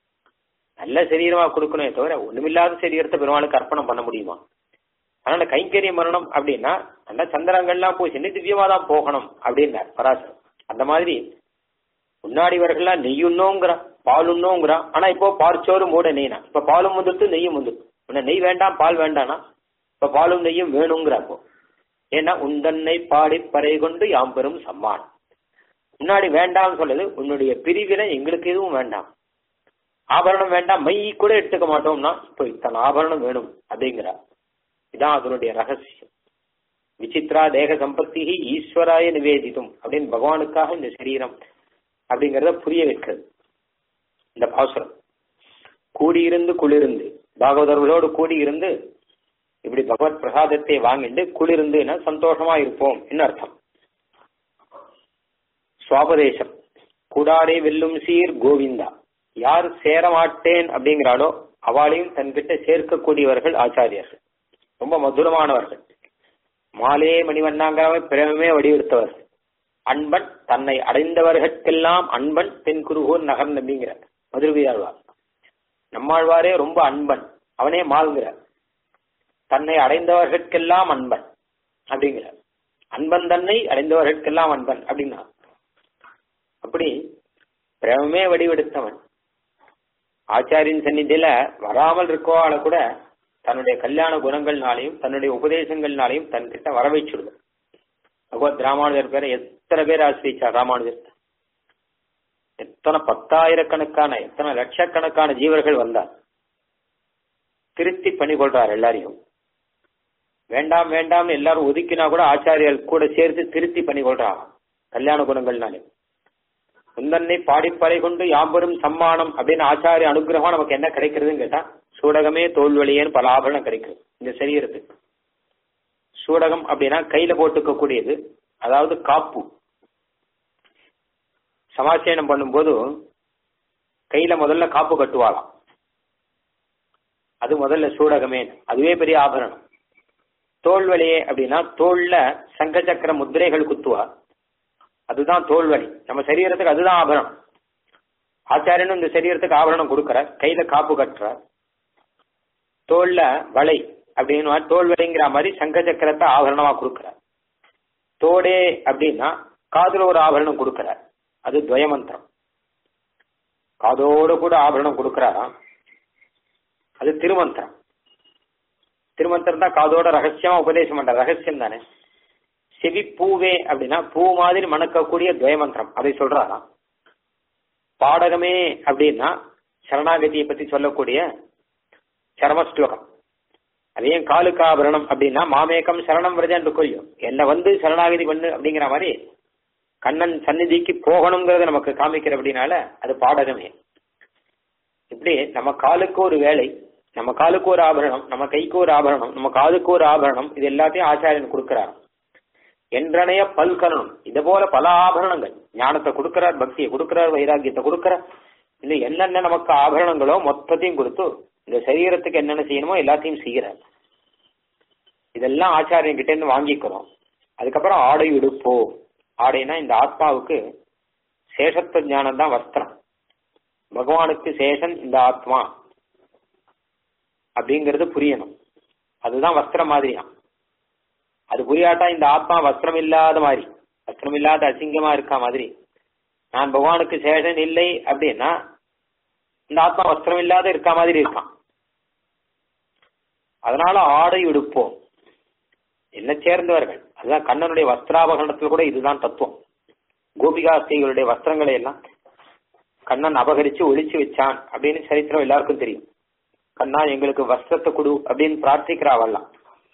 நல்ல சரீரமா கொடுக்கணுமே தவிர ஒண்ணுமில்லாத சரீரத்தை பெருமாளுக்கு அர்ப்பணம் பண்ண முடியுமா அதனால கைங்கரியம் பண்ணணும் அப்படின்னா நல்ல சந்திரங்கள்லாம் போய் சென்று திவ்யமா தான் போகணும் அப்படின்னார் பராசரம் அந்த மாதிரி முன்னாடி வரைகள்லாம் நெய்யுண்ணோங்கிறான் பாலுண்ணோங்கிறான் ஆனா இப்போ பார்ச்சோறு மூட நெய்னா இப்ப பாலும் வந்துட்டு நெய்யும் வந்துட்டு உன்ன நெய் வேண்டாம் பால் வேண்டானா இப்ப பாலும் நெய்யும் வேணுங்கிற அப்போ ஏன்னா உந்தன்னை பாடி பறை கொண்டு யாம் பெரும் சம்மான் முன்னாடி வேண்டாம்னு சொல்லுது உன்னுடைய பிரிவினை எங்களுக்கு எதுவும் வேண்டாம் ஆபரணம் வேண்டாம் மை கூட எடுத்துக்க மாட்டோம்னா இப்போ இத்தனை ஆபரணம் வேணும் அப்படிங்கிறா இதான் அதனுடைய ரகசியம் விசித்ரா தேக சம்பத்தி ஈஸ்வராய நிவேதித்தும் அப்படின்னு பகவானுக்காக இந்த சரீரம் அப்படிங்கறத புரிய வைக்கிறது இந்த பாசுரம் கூடியிருந்து குளிர்ந்து பாகவதர்களோடு கூடியிருந்து இப்படி பகவத் பிரசாதத்தை வாங்கிட்டு குளிர்ந்துன்னா சந்தோஷமா இருப்போம் என்ன அர்த்தம் சுவாபதேசம் கூடாரை வெல்லும் சீர் கோவிந்தா யார் சேர மாட்டேன் அப்படிங்கிறாளோ அவளையும் தன்கிட்ட சேர்க்கக்கூடியவர்கள் ஆச்சாரியர்கள் ரொம்ப மதுரமானவர்கள் மாலே மணிவண்ணாங்கிறவ பிரமே வடிவெடுத்தவர் அன்பன் தன்னை அடைந்தவர்களுக்கெல்லாம் அன்பன் தென் குருகூர் நகர் நம்பிங்கிற மதுரவியாழ்வார் நம்மாழ்வாரே ரொம்ப அன்பன் அவனே மால்கிறார் தன்னை அடைந்தவர்களுக்கெல்லாம் அன்பன் அப்படிங்கிற அன்பன் தன்னை அடைந்தவர்களுக்கெல்லாம் அன்பன் அப்படின்னா அப்படி பிரமே வடிவெடுத்தவன் ஆச்சாரியின் சந்நிதியில வராமல் இருக்கவாள கூட தன்னுடைய கல்யாண குணங்கள்னாலையும் தன்னுடைய உபதேசங்கள்னாலையும் தன்கிட்ட வர வச்சுடுவார் பகவத் ராமானுஜர் பேரை எத்தனை பேர் ஆசிரிச்சார் ராமானுஜர் எத்தனை பத்தாயிரக்கணக்கான எத்தனை லட்சக்கணக்கான ஜீவர்கள் வந்தார் திருத்தி பண்ணி கொள்றார் எல்லாரையும் வேண்டாம் வேண்டாம் எல்லாரும் ஒதுக்கினா கூட ஆச்சாரியர்கள் கூட சேர்த்து திருத்தி பண்ணி கொள்றாங்க கல்யாண குணங்கள்னாலே முந்தன்னை பாடிப்பறை கொண்டு யாம்பெரும் சம்மானம் அப்படின்னு ஆச்சாரிய அனுகிரகம் நமக்கு என்ன கிடைக்கிறதுன்னு கேட்டா சூடகமே தோல்வழியேன்னு பல ஆபரணம் கிடைக்கும் இந்த சரீரத்துக்கு சூடகம் அப்படின்னா கையில போட்டுக்க கூடியது அதாவது காப்பு சமாசேனம் பண்ணும்போது கையில முதல்ல காப்பு கட்டுவாளாம் அது முதல்ல சூடகமே அதுவே பெரிய ஆபரணம் தோல்வழியே அப்படின்னா தோல்ல சங்க சக்கர முத்திரைகள் குத்துவா அதுதான் தோல்வழி நம்ம சரீரத்துக்கு அதுதான் ஆபரணம் ஆச்சாரியனும் இந்த சரீரத்துக்கு ஆபரணம் கொடுக்கற கையில காப்பு கட்டுற தோல்ல வளை அப்படின்னு தோல்வழிங்கிற மாதிரி சங்க சக்கரத்தை ஆபரணமா கொடுக்கற தோடே அப்படின்னா காதுல ஒரு ஆபரணம் கொடுக்கற அது துவயமந்திரம் காதோடு கூட ஆபரணம் கொடுக்கறாராம் அது திருமந்திரம் திருமந்திரம் தான் காதோட ரகசியமா உபதேசம் பண்ற ரகசியம் தானே செவி பூவே அப்படின்னா பூ மாதிரி மணக்கக்கூடிய துவயமந்திரம் அதை சொல்றாராம் பாடகமே அப்படின்னா சரணாகதியை பத்தி சொல்லக்கூடிய சரமஸ்லோகம் அதையும் காலுக்கு ஆபரணம் அப்படின்னா மாமேகம் சரணம் விரஜான் கொள்ளும் என்னை வந்து சரணாகதி பண்ணு அப்படிங்கிற மாதிரி கண்ணன் சந்நிதிக்கு போகணுங்கிறத நமக்கு காமிக்கிற அப்படின்னால அது பாடகமே இப்படி நம்ம காலுக்கு ஒரு வேலை நம்ம காலுக்கு ஒரு ஆபரணம் நம்ம கைக்கு ஒரு ஆபரணம் நம்ம காதுக்கு ஒரு ஆபரணம் இது எல்லாத்தையும் ஆச்சாரியன் கொடுக்கிறார் என்றனைய பல்கலனும் இது போல பல ஆபரணங்கள் ஞானத்தை கொடுக்கிறார் பக்தியை கொடுக்கிறார் வைராக்கியத்தை கொடுக்கிறார் இன்னும் என்னென்ன நமக்கு ஆபரணங்களோ மொத்தத்தையும் கொடுத்து இந்த சரீரத்துக்கு என்னென்ன செய்யணுமோ எல்லாத்தையும் செய்கிறார் இதெல்லாம் ஆச்சாரியன் கிட்ட இருந்து வாங்கிக்கிறோம் அதுக்கப்புறம் ஆடை உடுப்போம் ஆடைனா இந்த ஆத்மாவுக்கு சேஷத்துவ ஞானம் தான் வஸ்திரம் பகவானுக்கு சேஷன் இந்த ஆத்மா அப்படிங்கிறது புரியணும் அதுதான் வஸ்திரம் மாதிரியா அது புரியாட்டா இந்த ஆத்மா வஸ்திரம் இல்லாத மாதிரி வஸ்திரம் இல்லாத அசிங்கமா இருக்கா மாதிரி நான் பகவானுக்கு சேஷன் இல்லை அப்படின்னா இந்த ஆத்மா வஸ்திரம் இல்லாத இருக்கா மாதிரி இருக்கான் அதனால ஆடை உடுப்போம் என்ன சேர்ந்தவர்கள் அதுதான் கண்ணனுடைய வஸ்திராபகரணத்தில் கூட இதுதான் தத்துவம் கோபிகாஸ்திகளுடைய வஸ்திரங்களை எல்லாம் கண்ணன் அபகரிச்சு ஒழிச்சு வச்சான் அப்படின்னு சரித்திரம் எல்லாருக்கும் தெரியும் கண்ணா எங்களுக்கு வஸ்திரத்தை கொடு அப்படின்னு பிரார்த்திக்கிறாவல்லாம்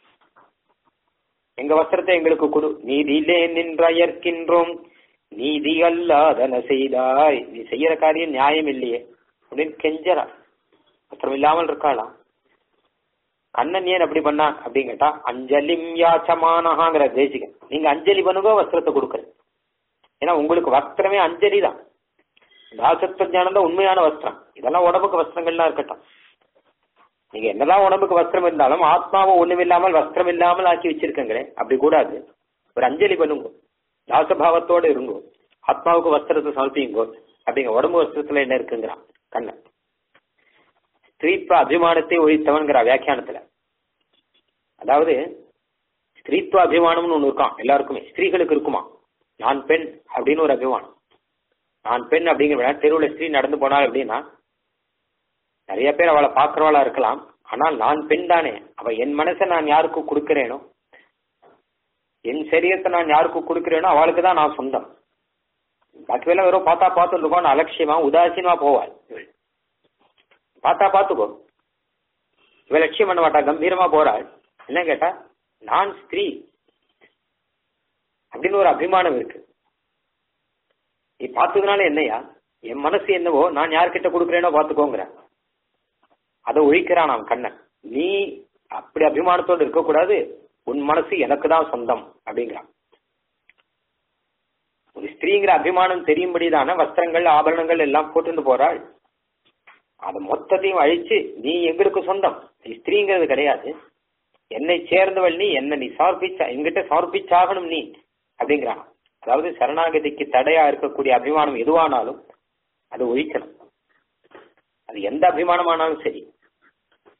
எங்க வஸ்திரத்தை எங்களுக்கு கொடு நீதியிலே நின்றயர்க்கின்றோம் நீதி அல்லாதன செய்தாய் நீ செய்யற காரியம் நியாயம் இல்லையே அப்படின்னு கெஞ்சரா வஸ்திரம் இல்லாமல் இருக்காளாம் கண்ணன் ஏன் அப்படி பண்ணான் அப்படின்னு கேட்டா அஞ்சலிம் யாச்சமானஹாங்கிற தேசிகன் நீங்க அஞ்சலி பண்ணுங்க வஸ்திரத்தை கொடுக்குற ஏன்னா உங்களுக்கு வஸ்திரமே அஞ்சலி தான் தாசத்துவ ஞானம் தான் உண்மையான வஸ்திரம் இதெல்லாம் உடம்புக்கு வஸ்திரங்கள்லாம் இருக்கட்டும் நீங்க என்னதான் உடம்புக்கு வஸ்திரம் இருந்தாலும் ஆத்மாவை ஒண்ணுமில்லாமல் வஸ்திரம் இல்லாமல் ஆக்கி வச்சிருக்கங்களே அப்படி கூடாது ஒரு அஞ்சலி பண்ணுங்க தாசபாவத்தோட இருங்கோ ஆத்மாவுக்கு வஸ்திரத்தை சமர்ப்பிங்கோ அப்படிங்க உடம்பு வஸ்திரத்துல என்ன இருக்குங்கிறான் கண்ணன் ஸ்திரீத்வ அபிமானத்தை ஒழித்தவன்கிற வியாக்கியானத்துல அதாவது ஸ்திரீத்வ அபிமானம்னு ஒண்ணு இருக்கான் எல்லாருக்குமே ஸ்திரீகளுக்கு இருக்குமா நான் பெண் அப்படின்னு ஒரு அபிமானம் நான் பெண் அப்படிங்கிற தெருவில் ஸ்திரீ நடந்து போனாள் அப்படின்னா நிறைய பேர் அவளை பார்க்கறவளா இருக்கலாம் ஆனால் நான் பெண் தானே அவ என் மனசை நான் யாருக்கு கொடுக்கிறேனோ என் சரீரத்தை நான் யாருக்கு கொடுக்கிறேனோ அவளுக்கு தான் நான் சொந்தம் பாக்கி எல்லாம் வெறும் பார்த்தா பார்த்துட்டு இருக்கோம் அலட்சியமா உதாசீனமா போவாள் பார்த்தா பார்த்துக்கோ இவ லட்சியம் பண்ண மாட்டா கம்பீரமா போறாள் என்ன கேட்டா நான் ஸ்திரீ அப்படின்னு ஒரு அபிமானம் இருக்கு நீ பார்த்ததுனால என்னையா என் மனசு என்னவோ நான் யார்கிட்ட கொடுக்குறேனோ பார்த்துக்கோங்கிற அதை ஒழிக்கிறான் நான் கண்ணன் நீ அப்படி அபிமானத்தோடு இருக்கக்கூடாது உன் மனசு எனக்கு தான் சொந்தம் அப்படிங்கிறான் ஒரு ஸ்திரீங்கிற அபிமானம் தெரியும்படிதான வஸ்திரங்கள் ஆபரணங்கள் எல்லாம் போட்டுட்டு போறாள் அதை மொத்தத்தையும் அழிச்சு நீ எங்களுக்கு சொந்தம் நீ ஸ்திரீங்கிறது கிடையாது என்னை சேர்ந்தவள் நீ என்ன நீ சமர்ப்பிச்சா எங்கிட்ட சமர்ப்பிச்சாகணும் நீ அப்படிங்கிறான் அதாவது சரணாகதிக்கு தடையா இருக்கக்கூடிய அபிமானம் எதுவானாலும் அது ஒழிக்கணும் அது எந்த அபிமானமானாலும் சரி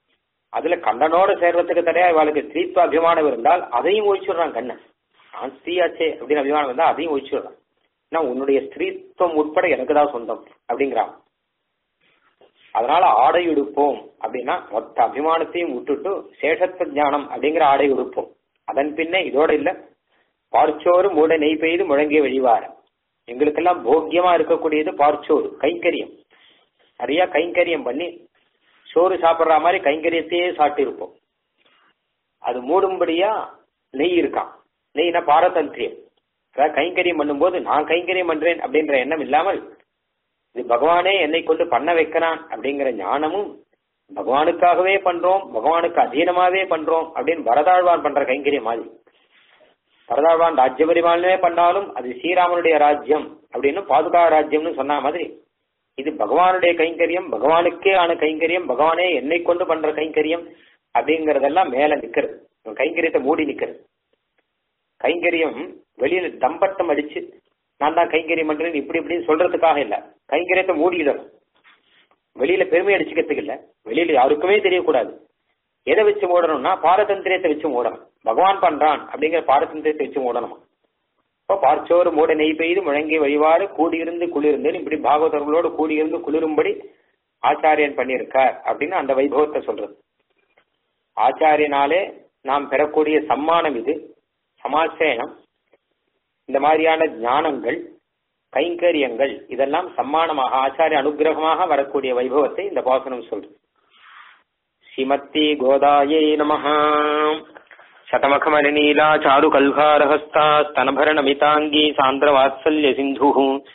அதுல கண்ணனோட சேர்றதுக்கு தடையா இவாளுக்கு ஸ்திரீத்வ அபிமானம் இருந்தால் அதையும் ஒழிச்சுடுறான் கண்ணன் நான் ஸ்திரீயாச்சே அப்படின்னு அபிமானம் இருந்தா அதையும் ஒழிச்சுடுறான் ஏன்னா உன்னுடைய ஸ்திரீத்துவம் உட்பட எனக்கு தான் சொந்தம் அப்படிங்கிறான் அதனால ஆடை உடுப்போம் அப்படின்னா மொத்த அபிமானத்தையும் விட்டுட்டு சேஷத்துவ ஞானம் அப்படிங்கிற ஆடை உடுப்போம் அதன் பின்ன இதோட இல்ல பார்ச்சோறு மூட நெய் பெய்து முழங்கிய வழிவார எங்களுக்கெல்லாம் போக்கியமா இருக்கக்கூடியது பார்ச்சோறு கைங்கரியம் நிறைய கைங்கரியம் பண்ணி சோறு சாப்பிடுற மாதிரி கைங்கரியத்தையே சாப்பிட்டு இருப்போம் அது மூடும்படியா நெய் இருக்கான் நெய்னா பாரதந்திரியம் அதாவது கைங்கரியம் பண்ணும்போது நான் கைங்கரியம் பண்றேன் அப்படின்ற எண்ணம் இல்லாமல் இது பகவானே என்னை கொண்டு பண்ண வைக்கிறான் அப்படிங்கிற ஞானமும் பகவானுக்காகவே பண்றோம் பகவானுக்கு அதீனமாவே பண்றோம் அப்படின்னு பரதாழ்வான் பண்ற கைங்கரியம் மாதிரி பரதாழ்வான் ராஜ்ய பரிபாலனமே பண்ணாலும் அது ஸ்ரீராமனுடைய ராஜ்யம் அப்படின்னு பாதுகா ராஜ்யம்னு சொன்ன மாதிரி இது பகவானுடைய கைங்கரியம் பகவானுக்கே ஆன கைங்கரியம் பகவானே என்னை கொண்டு பண்ற கைங்கரியம் அப்படிங்கறதெல்லாம் மேல நிக்கிறது கைங்கரியத்தை மூடி நிக்கிறது கைங்கரியம் வெளியில தம்பட்டம் அடிச்சு நான் தான் கைங்கரியம் பண்றேன் இப்படி இப்படின்னு சொல்றதுக்காக இல்ல கைங்கரியத்தை மூடிடணும் வெளியில பெருமை அடிச்சுக்கிறதுக்கு இல்ல வெளியில யாருக்குமே தெரியக்கூடாது எதை வச்சு மூடணும்னா பாரதந்திரியத்தை வச்சு மூடணும் பகவான் பண்றான் அப்படிங்கிற பாரதந்திரியத்தை வச்சு மூடணும் இப்போ பார்ச்சோறு மூட நெய் பெய்து முழங்கி வழிவாறு கூடியிருந்து குளிர்ந்து இப்படி பாகவதர்களோடு கூடியிருந்து குளிரும்படி ஆச்சாரியன் பண்ணியிருக்கார் அப்படின்னு அந்த வைபவத்தை சொல்றது ஆச்சாரியனாலே நாம் பெறக்கூடிய சம்மானம் இது சமாசேனம் இந்த மாதிரியான ஞானங்கள் கைங்கரியங்கள் இதெல்லாம் சம்மானமாக ஆச்சாரிய அனுகிரகமாக வரக்கூடிய வைபவத்தை இந்த பாசனம் சொல்றது ஸ்ரீமத்தி கோதாயை நமஹ शतमखमणिनीला चारुकल्हारहस्ता स्तनभरणमिताङ्गी सान्द्रवात्सल्य सिन्धुः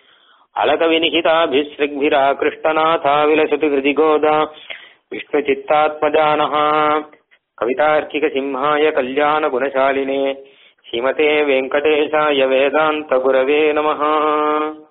अलकविनिहिताभिसृग्भिराकृष्टनाथा विलसतु हृदि गोदा विष्णुचित्तात्मजानः कवितार्किकसिंहाय कल्याणगुणशालिने श्रीमते वेङ्कटेशाय वेदान्तगुरवे नमः